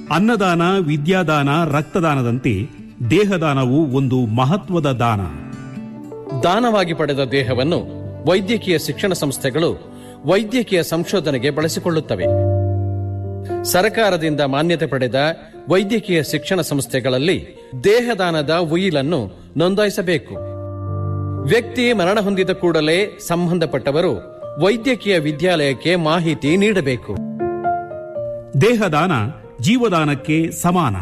ಅನ್ನದಾನ ವಿದ್ಯಾದಾನ ರಕ್ತದಾನದಂತೆ ದೇಹದಾನವು ಒಂದು ಮಹತ್ವದ ದಾನ ದಾನವಾಗಿ ಪಡೆದ ದೇಹವನ್ನು ವೈದ್ಯಕೀಯ ಶಿಕ್ಷಣ ಸಂಸ್ಥೆಗಳು ವೈದ್ಯಕೀಯ ಸಂಶೋಧನೆಗೆ ಬಳಸಿಕೊಳ್ಳುತ್ತವೆ ಸರಕಾರದಿಂದ ಮಾನ್ಯತೆ ಪಡೆದ ವೈದ್ಯಕೀಯ ಶಿಕ್ಷಣ ಸಂಸ್ಥೆಗಳಲ್ಲಿ ದೇಹದಾನದ ಉಯಿಲನ್ನು ನೋಂದಾಯಿಸಬೇಕು ವ್ಯಕ್ತಿ ಮರಣ ಹೊಂದಿದ ಕೂಡಲೇ ಸಂಬಂಧಪಟ್ಟವರು ವೈದ್ಯಕೀಯ ವಿದ್ಯಾಲಯಕ್ಕೆ ಮಾಹಿತಿ ನೀಡಬೇಕು ದೇಹದಾನ ಜೀವದಾನಕ್ಕೆ ಸಮಾನ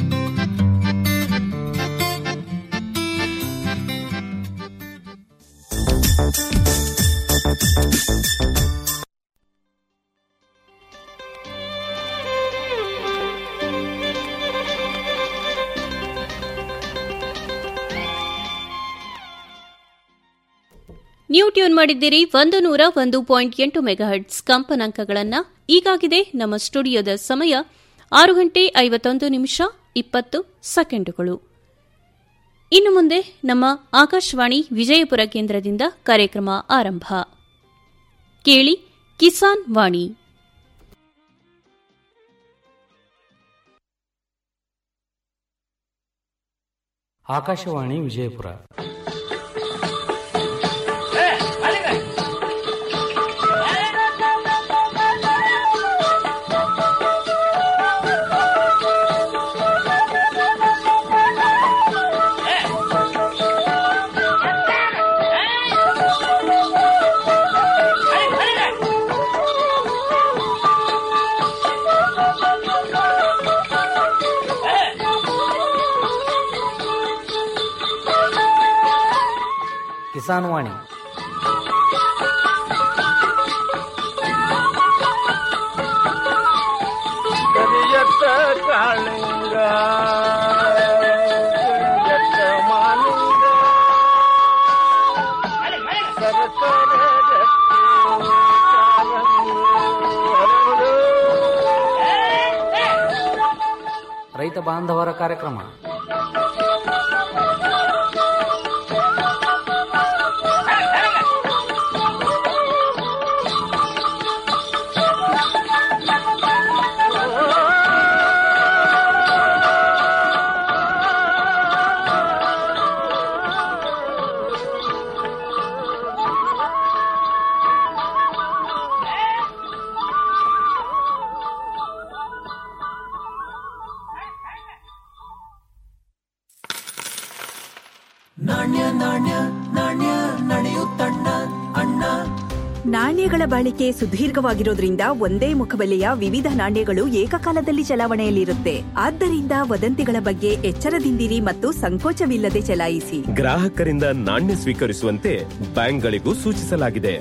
ನೀವು ಟ್ಯೂನ್ ಮಾಡಿದ್ದೀರಿ ಒಂದು ನೂರ ಒಂದು ಪಾಯಿಂಟ್ ಎಂಟು ಮೆಗಾಹರ್ಟ್ಸ್ ಕಂಪನಾಂಕಗಳನ್ನು ಈಗಾಗಿದೆ ನಮ್ಮ ಸ್ಟುಡಿಯೋದ ಸಮಯ ಆರು ಗಂಟೆ ಐವತ್ತೊಂದು ನಿಮಿಷ ಇಪ್ಪತ್ತು ಸೆಕೆಂಡುಗಳು ಇನ್ನು ಮುಂದೆ ನಮ್ಮ ಆಕಾಶವಾಣಿ ವಿಜಯಪುರ ಕೇಂದ್ರದಿಂದ ಕಾರ್ಯಕ್ರಮ ಆರಂಭ ಕೇಳಿ ಕಿಸಾನ್ ವಾಣಿ ಆಕಾಶವಾಣಿ ವಿಜಯಪುರ ಕಿಸಾನ್ ವಾಣಿ ಕರಿಯತ್ತ ಕಾಳಿಂಗ ಕರಿಯತ್ತ ಮಾಲಿಂಗ ಸರಸರ ರತ್ನ ಕಾರಂಗಿ ಹರಡು. ರೈತ ಬಾಂಧವರ ಕಾರ್ಯಕ್ರಮ ನಾಣ್ಯಗಳ ಬಾಳಿಕೆ ಸುದೀರ್ಘವಾಗಿರೋದ್ರಿಂದ ಒಂದೇ ಮುಖಬೆಲೆಯ ವಿವಿಧ ನಾಣ್ಯಗಳು ಏಕಕಾಲದಲ್ಲಿ ಚಲಾವಣೆಯಲ್ಲಿರುತ್ತೆ ಆದ್ದರಿಂದ ವದಂತಿಗಳ ಬಗ್ಗೆ ಎಚ್ಚರದಿಂದಿರಿ ಮತ್ತು ಸಂಕೋಚವಿಲ್ಲದೆ ಚಲಾಯಿಸಿ ಗ್ರಾಹಕರಿಂದ ನಾಣ್ಯ ಸ್ವೀಕರಿಸುವಂತೆ ಬ್ಯಾಂಕ್ಗಳಿಗೂ ಸೂಚಿಸಲಾಗಿದೆ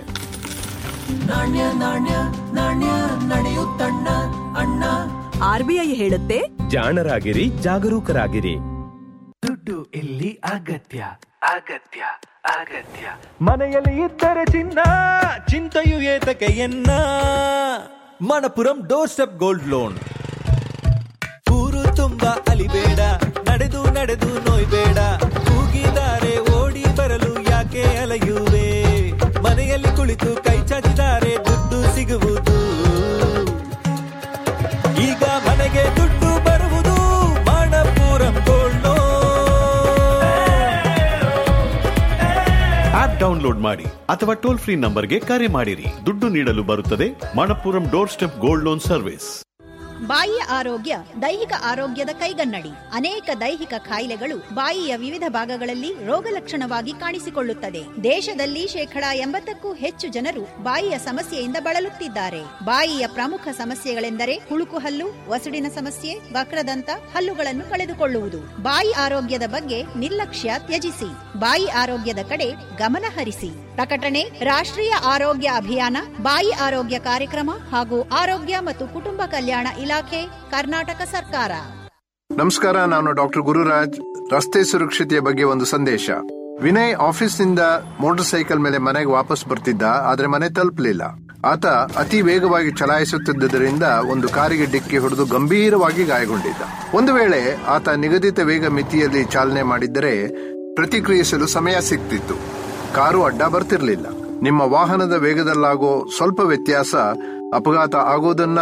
ಆರ್ಬಿಐ ಹೇಳುತ್ತೆ ಜಾಣರಾಗಿರಿ ಜಾಗರೂಕರಾಗಿರಿ ದುಡ್ಡು ಇಲ್ಲಿ ಅಗತ್ಯ ಅಗತ್ಯ ಅಗತ್ಯ ಮನೆಯಲ್ಲಿ ಇದ್ದರೆ ಚಿನ್ನ ಚಿಂತೆಯು ಏತಕ್ಕೆ ಎನ್ನ Manappuram doorstep gold loan ಊರು ತುಂಬಾ ಅಲಿಬೇಡ ನಡೆದು ನಡೆದು ನೋಯ್ಬೇಡ ಕೂಗಿದ್ದಾರೆ ಓಡಿ ಬರಲು ಯಾಕೆ ಅಲೆಯುವೆ ಮನೆಯಲ್ಲಿ ಕುಳಿತು ಕೈ ಚಾಚಿದ್ದಾರೆ ದುಡ್ಡು ಸಿಗುವುದು ಈಗ ಮನೆಗೆ ದುಡ್ಡು ಬರುವುದು Manappuram gold loan app download ಮಾಡಿ ಅಥವಾ ಟೋಲ್ ಫ್ರೀ ನಂಬರ್ಗೆ ಕರೆ ಮಾಡಿರಿ ದುಡ್ಡು ನೀಡಲು ಬರುತ್ತದೆ Manappuram doorstep gold loan service ಬಾಯಿಯ ಆರೋಗ್ಯ ದೈಹಿಕ ಆರೋಗ್ಯದ ಕೈಗನ್ನಡಿ ಅನೇಕ ದೈಹಿಕ ಕಾಯಿಲೆಗಳು ಬಾಯಿಯ ವಿವಿಧ ಭಾಗಗಳಲ್ಲಿ ರೋಗ ಲಕ್ಷಣವಾಗಿ ಕಾಣಿಸಿಕೊಳ್ಳುತ್ತದೆ ದೇಶದಲ್ಲಿ ಶೇಕಡ ಎಂಬತ್ತಕ್ಕೂ ಹೆಚ್ಚು ಜನರು ಬಾಯಿಯ ಸಮಸ್ಯೆಯಿಂದ ಬಳಲುತ್ತಿದ್ದಾರೆ ಬಾಯಿಯ ಪ್ರಮುಖ ಸಮಸ್ಯೆಗಳೆಂದರೆ ಹುಳುಕು ಹಲ್ಲು ವಸಡಿನ ಸಮಸ್ಯೆ ವಕ್ರದಂತ ಹಲ್ಲುಗಳನ್ನು ಕಳೆದುಕೊಳ್ಳುವುದು ಬಾಯಿ ಆರೋಗ್ಯದ ಬಗ್ಗೆ ನಿರ್ಲಕ್ಷ್ಯ ತ್ಯಜಿಸಿ ಬಾಯಿ ಆರೋಗ್ಯದ ಕಡೆ ಗಮನ ಹರಿಸಿ ಪ್ರಕಟಣೆ ರಾಷ್ಟ್ರೀಯ ಆರೋಗ್ಯ ಅಭಿಯಾನ ಬಾಯಿ ಆರೋಗ್ಯ ಕಾರ್ಯಕ್ರಮ ಹಾಗೂ ಆರೋಗ್ಯ ಮತ್ತು ಕುಟುಂಬ ಕಲ್ಯಾಣ ಇಲಾಖೆ ಕರ್ನಾಟಕ ಸರ್ಕಾರ ನಮಸ್ಕಾರ ನಾನು ಡಾಕ್ಟರ್ ಗುರುರಾಜ್ ರಸ್ತೆ ಸುರಕ್ಷತೆಯ ಬಗ್ಗೆ ಒಂದು ಸಂದೇಶ ವಿನಯ್ ಆಫೀಸ್ನಿಂದ ಮೋಟಾರ್ ಸೈಕಲ್ ಮೇಲೆ ಮನೆಗೆ ವಾಪಸ್ ಬರ್ತಿದ್ದ ಆದ್ರೆ ಮನೆ ತಲುಪಲಿಲ್ಲ ಆತ ಅತಿ ವೇಗವಾಗಿ ಚಲಾಯಿಸುತ್ತಿದ್ದರಿಂದ ಒಂದು ಕಾರಿಗೆ ಡಿಕ್ಕಿ ಹೊಡೆದು ಗಂಭೀರವಾಗಿ ಗಾಯಗೊಂಡಿದ್ದ ಒಂದು ವೇಳೆ ಆತ ನಿಗದಿತ ವೇಗ ಮಿತಿಯಲ್ಲಿ ಚಾಲನೆ ಮಾಡಿದ್ದರೆ ಪ್ರತಿಕ್ರಿಯಿಸಲು ಸಮಯ ಸಿಗ್ತಿತ್ತು ಕಾರು ಅಡ್ಡ ಬರ್ತಿರ್ಲಿಲ್ಲ ನಿಮ್ಮ ವಾಹನದ ವೇಗದಲ್ಲಾಗೋ ಸ್ವಲ್ಪ ವ್ಯತ್ಯಾಸ ಅಪಘಾತ ಆಗೋದನ್ನ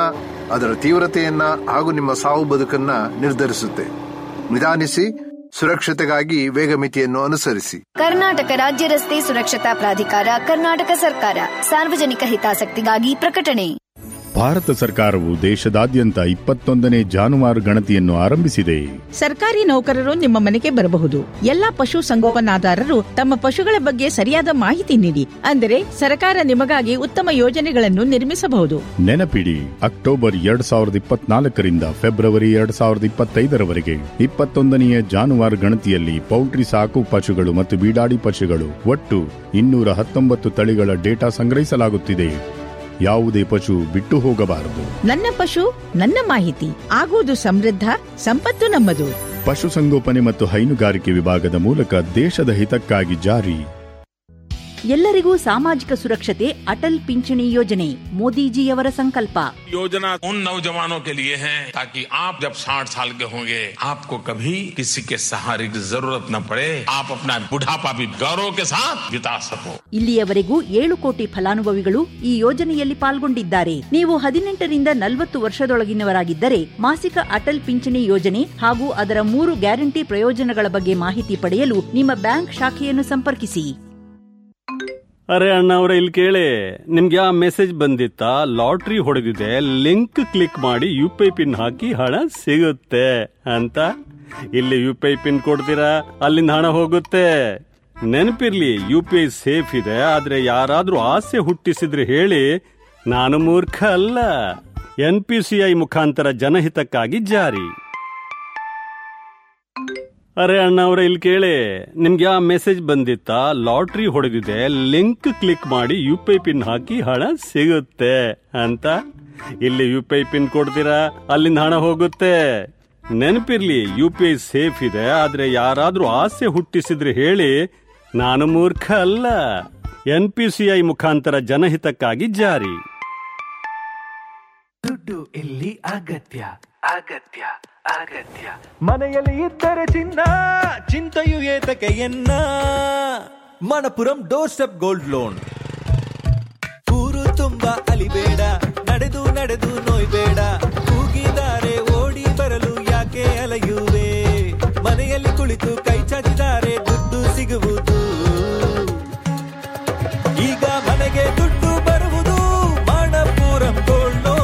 ಅದರ ತೀವ್ರತೆಯನ್ನ ಹಾಗೂ ನಿಮ್ಮ ಸಾವು ಬದುಕನ್ನ ನಿರ್ಧರಿಸುತ್ತೆ ನಿಧಾನಿಸಿ ಸುರಕ್ಷತೆಗಾಗಿ ವೇಗ ಮಿತಿಯನ್ನು ಅನುಸರಿಸಿ ಕರ್ನಾಟಕ ರಾಜ್ಯ ರಸ್ತೆ ಸುರಕ್ಷತಾ ಪ್ರಾಧಿಕಾರ ಕರ್ನಾಟಕ ಸರ್ಕಾರ ಸಾರ್ವಜನಿಕ ಹಿತಾಸಕ್ತಿಗಾಗಿ ಪ್ರಕಟಣೆ ಭಾರತ ಸರ್ಕಾರವು ದೇಶದಾದ್ಯಂತ ಇಪ್ಪತ್ತೊಂದನೇ ಜಾನುವಾರು ಗಣತಿಯನ್ನು ಆರಂಭಿಸಿದೆ ಸರ್ಕಾರಿ ನೌಕರರು ನಿಮ್ಮ ಮನೆಗೆ ಬರಬಹುದು ಎಲ್ಲಾ ಪಶು ಸಂಗೋಪನಾದಾರರು ತಮ್ಮ ಪಶುಗಳ ಬಗ್ಗೆ ಸರಿಯಾದ ಮಾಹಿತಿ ನೀಡಿ ಅಂದರೆ ಸರ್ಕಾರ ನಿಮಗಾಗಿ ಉತ್ತಮ ಯೋಜನೆಗಳನ್ನು ನಿರ್ಮಿಸಬಹುದು ನೆನಪಿಡಿ ಅಕ್ಟೋಬರ್ ಎರಡ್ ಸಾವಿರದ ಇಪ್ಪತ್ನಾಲ್ಕರಿಂದ ಫೆಬ್ರವರಿ ಎರಡ್ ಸಾವಿರದ ಇಪ್ಪತ್ತೈದರವರೆಗೆ ಇಪ್ಪತ್ತೊಂದನೆಯ ಜಾನುವಾರು ಗಣತಿಯಲ್ಲಿ ಪೌಲ್ಟ್ರಿ ಸಾಕು ಪಶುಗಳು ಮತ್ತು ಬೀಡಾಡಿ ಪಶುಗಳು ಒಟ್ಟು ಇನ್ನೂರ ಹತ್ತೊಂಬತ್ತು ತಳಿಗಳ ಡೇಟಾ ಸಂಗ್ರಹಿಸಲಾಗುತ್ತಿದೆ ಯಾವುದೇ ಪಶು ಬಿಟ್ಟು ಹೋಗಬಾರದು ನನ್ನ ಪಶು ನನ್ನ ಮಾಹಿತಿ ಆಗುವುದು ಸಮೃದ್ಧ ಸಂಪತ್ತು ನಮ್ಮದು ಪಶುಸಂಗೋಪನೆ ಮತ್ತು ಹೈನುಗಾರಿಕೆ ವಿಭಾಗದ ಮೂಲಕ ದೇಶದ ಹಿತಕ್ಕಾಗಿ ಜಾರಿ ಎಲ್ಲರಿಗೂ ಸಾಮಾಜಿಕ ಸುರಕ್ಷತೆ ಅಟಲ್ ಪಿಂಚಣಿ ಯೋಜನೆ ಮೋದಿಜಿಯವರ ಸಂಕಲ್ಪ योजना उन नौजवानों के लिए है ताकि आप जब 60 साल के होंगे आपको कभी किसी के सहारे की जरूरत न पड़े आप अपना बुढ़ापा भी गौरव के साथ बिता सको ಇಲ್ಲಿಯವರೆಗೂ ಏಳು ಕೋಟಿ ಫಲಾನುಭವಿಗಳು ಈ ಯೋಜನೆಯಲ್ಲಿ ಪಾಲ್ಗೊಂಡಿದ್ದಾರೆ ನೀವು ಹದಿನೆಂಟರಿಂದ ನಲವತ್ತು ವರ್ಷದೊಳಗಿನವರಾಗಿದ್ದರೆ ಮಾಸಿಕ ಅಟಲ್ ಪಿಂಚಣಿ ಯೋಜನೆ ಹಾಗೂ ಅದರ ಮೂರು ಗ್ಯಾರಂಟಿ ಪ್ರಯೋಜನಗಳ ಬಗ್ಗೆ ಮಾಹಿತಿ ಪಡೆಯಲು ನಿಮ್ಮ ಬ್ಯಾಂಕ್ ಶಾಖೆಯನ್ನು ಸಂಪರ್ಕಿಸಿ ಅರೆ ಅಣ್ಣ ಅವರ ಇಲ್ಲಿ ಕೇಳಿ ನಿಮ್ಗೆ ಆ ಮೆಸೇಜ್ ಬಂದಿತ್ತಾ ಲಾಟ್ರಿ ಹೊಡೆದಿದೆ ಲಿಂಕ್ ಕ್ಲಿಕ್ ಮಾಡಿ ಯು ಪಿ ಐ ಪಿನ್ ಹಾಕಿ ಹಣ ಸಿಗುತ್ತೆ ಅಂತ ಇಲ್ಲಿ ಯು ಪಿ ಐ ಪಿನ್ ಕೊಡ್ತೀರಾ ಅಲ್ಲಿಂದ ಹಣ ಹೋಗುತ್ತೆ ನೆನಪಿರ್ಲಿ ಯು ಪಿ ಐ ಸೇಫ್ ಇದೆ ಆದ್ರೆ ಯಾರಾದ್ರೂ ಆಸೆ ಹುಟ್ಟಿಸಿದ್ರೆ ಹೇಳಿ ನಾನು ಮೂರ್ಖ ಅಲ್ಲ ಎನ್ ಪಿ ಸಿ ಐ ಮುಖಾಂತರ ಜನಹಿತಕ್ಕಾಗಿ ಜಾರಿ ಅರೆ ಅಣ್ಣ ಅವರ ಇಲ್ಲಿ ಕೇಳಿ ನಿಮ್ಗೆ ಆ ಮೆಸೇಜ್ ಬಂದಿತ್ತಾ ಲಾಟ್ರಿ ಹೊಡೆದಿದೆ ಲಿಂಕ್ ಕ್ಲಿಕ್ ಮಾಡಿ ಯು ಪಿ ಐ ಪಿನ್ ಹಾಕಿ ಹಣ ಸಿಗುತ್ತೆ ಅಂತ ಇಲ್ಲಿ ಯು ಪಿ ಐ ಪಿನ್ ಕೊಡ್ತೀರಾ ಅಲ್ಲಿಂದ ಹಣ ಹೋಗುತ್ತೆ ನೆನಪಿರ್ಲಿ ಯು ಪಿ ಐ ಸೇಫ್ ಇದೆ ಆದ್ರೆ ಯಾರಾದ್ರೂ ಆಸೆ ಹುಟ್ಟಿಸಿದ್ರೆ ಹೇಳಿ ನಾನು ಮೂರ್ಖ ಅಲ್ಲ ಎನ್ ಪಿ ಸಿ ಐ ಮುಖಾಂತರ ಜನಹಿತಕ್ಕಾಗಿ ಜಾರಿ ದುಡ್ಡು ಇಲ್ಲಿ ಅಗತ್ಯ ಅಗತ್ಯ ಅಗತ್ಯ ಮನೆಯಲ್ಲಿ ಇದ್ದರೆ ಚಿನ್ನ ಚಿಂತೆಯು ಏತಕ್ಕೆ ಎನ್ನ Manappuram doorstep gold loan ಊರು ತುಂಬಾ ಅಲಿಬೇಡ ನಡೆದು ನಡೆದು ನೋಯ್ಬೇಡ ಕೂಗಿದ್ದಾರೆ ಓಡಿ ಬರಲು ಯಾಕೆ ಅಲೆಯುವೆ ಮನೆಯಲ್ಲಿ ಕುಳಿತು ಕೈ ಚಾಚಿದ್ದಾರೆ ದುಡ್ಡು ಸಿಗುವುದು ಈಗ ಮನೆಗೆ ದುಡ್ಡು ಬರುವುದು Manappuram gold loan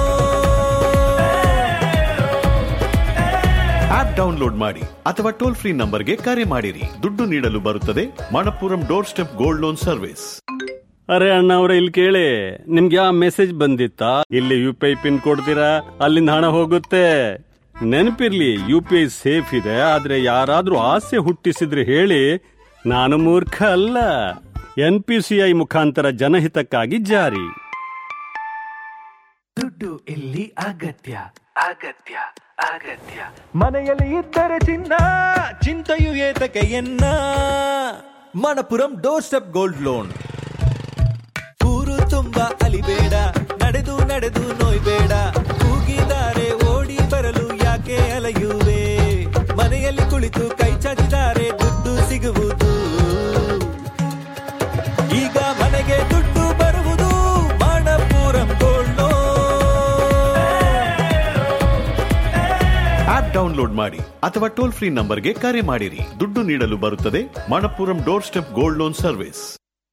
app download ಮಾಡಿ ಅಥವಾ ಟೋಲ್ ಫ್ರೀ ನಂಬರ್ಗೆ ಕರೆ ಮಾಡಿರಿ ದುಡ್ಡು ನೀಡಲು ಬರುತ್ತದೆ Manappuram doorstep gold loan service ಅರೆ ಅಣ್ಣ ಅವರ ಇಲ್ಲಿ ಕೇಳಿ ನಿಮ್ಗೆ ಆ ಮೆಸೇಜ್ ಬಂದಿತ್ತಾ ಇಲ್ಲಿ ಯು ಪಿ ಐ ಪಿನ್ ಕೊಡ್ತೀರಾ ಅಲ್ಲಿಂದ ಹಣ ಹೋಗುತ್ತೆ ನೆನಪಿರ್ಲಿ ಯು ಪಿ ಐ ಸೇಫ್ ಇದೆ ಆದ್ರೆ ಯಾರಾದ್ರೂ ಆಸೆ ಹುಟ್ಟಿಸಿದ್ರೆ ಹೇಳಿ ನಾನು ಮೂರ್ಖ ಅಲ್ಲ ಎನ್ ಪಿ ಸಿ ಐ ಮುಖಾಂತರ ಜನಹಿತಕ್ಕಾಗಿ ಜಾರಿ ದುಡ್ಡು ಇಲ್ಲಿ ಅಗತ್ಯ ಅಗತ್ಯ ಅಗತ್ಯ ಮನೆಯಲ್ಲಿ ಇದ್ದರೆ ಚಿನ್ನ ಚಿಂತೆಯು ಏತಕ್ಕೆ ಎನ್ನ Manappuram doorstep gold loan ಊರು ತುಂಬಾ ಅಲಿಬೇಡ ನಡೆದು ನಡೆದು ನೋಯ್ಬೇಡ ಕೂಗಿದ್ದಾರೆ ಓಡಿ ಬರಲು ಯಾಕೆ ಅಲೆಯುವೆ ಮನೆಯಲ್ಲಿ ಕುಳಿತು ಕೈ ಚಾಚಿದ್ದಾರೆ ದುಡ್ಡು ಸಿಗುವುದು ಈಗ ಮನೆಗೆ ದುಡ್ಡು ಬರುವುದು ಮಣಪುರಂ ಗೋಲ್ಡ್ ಆಪ್ ಡೌನ್ಲೋಡ್ ಮಾಡಿ ಅಥವಾ ಟೋಲ್ ಫ್ರೀ ನಂಬರ್ಗೆ ಕರೆ ಮಾಡಿರಿ ದುಡ್ಡು ನೀಡಲು ಬರುತ್ತದೆ Manappuram doorstep gold loan service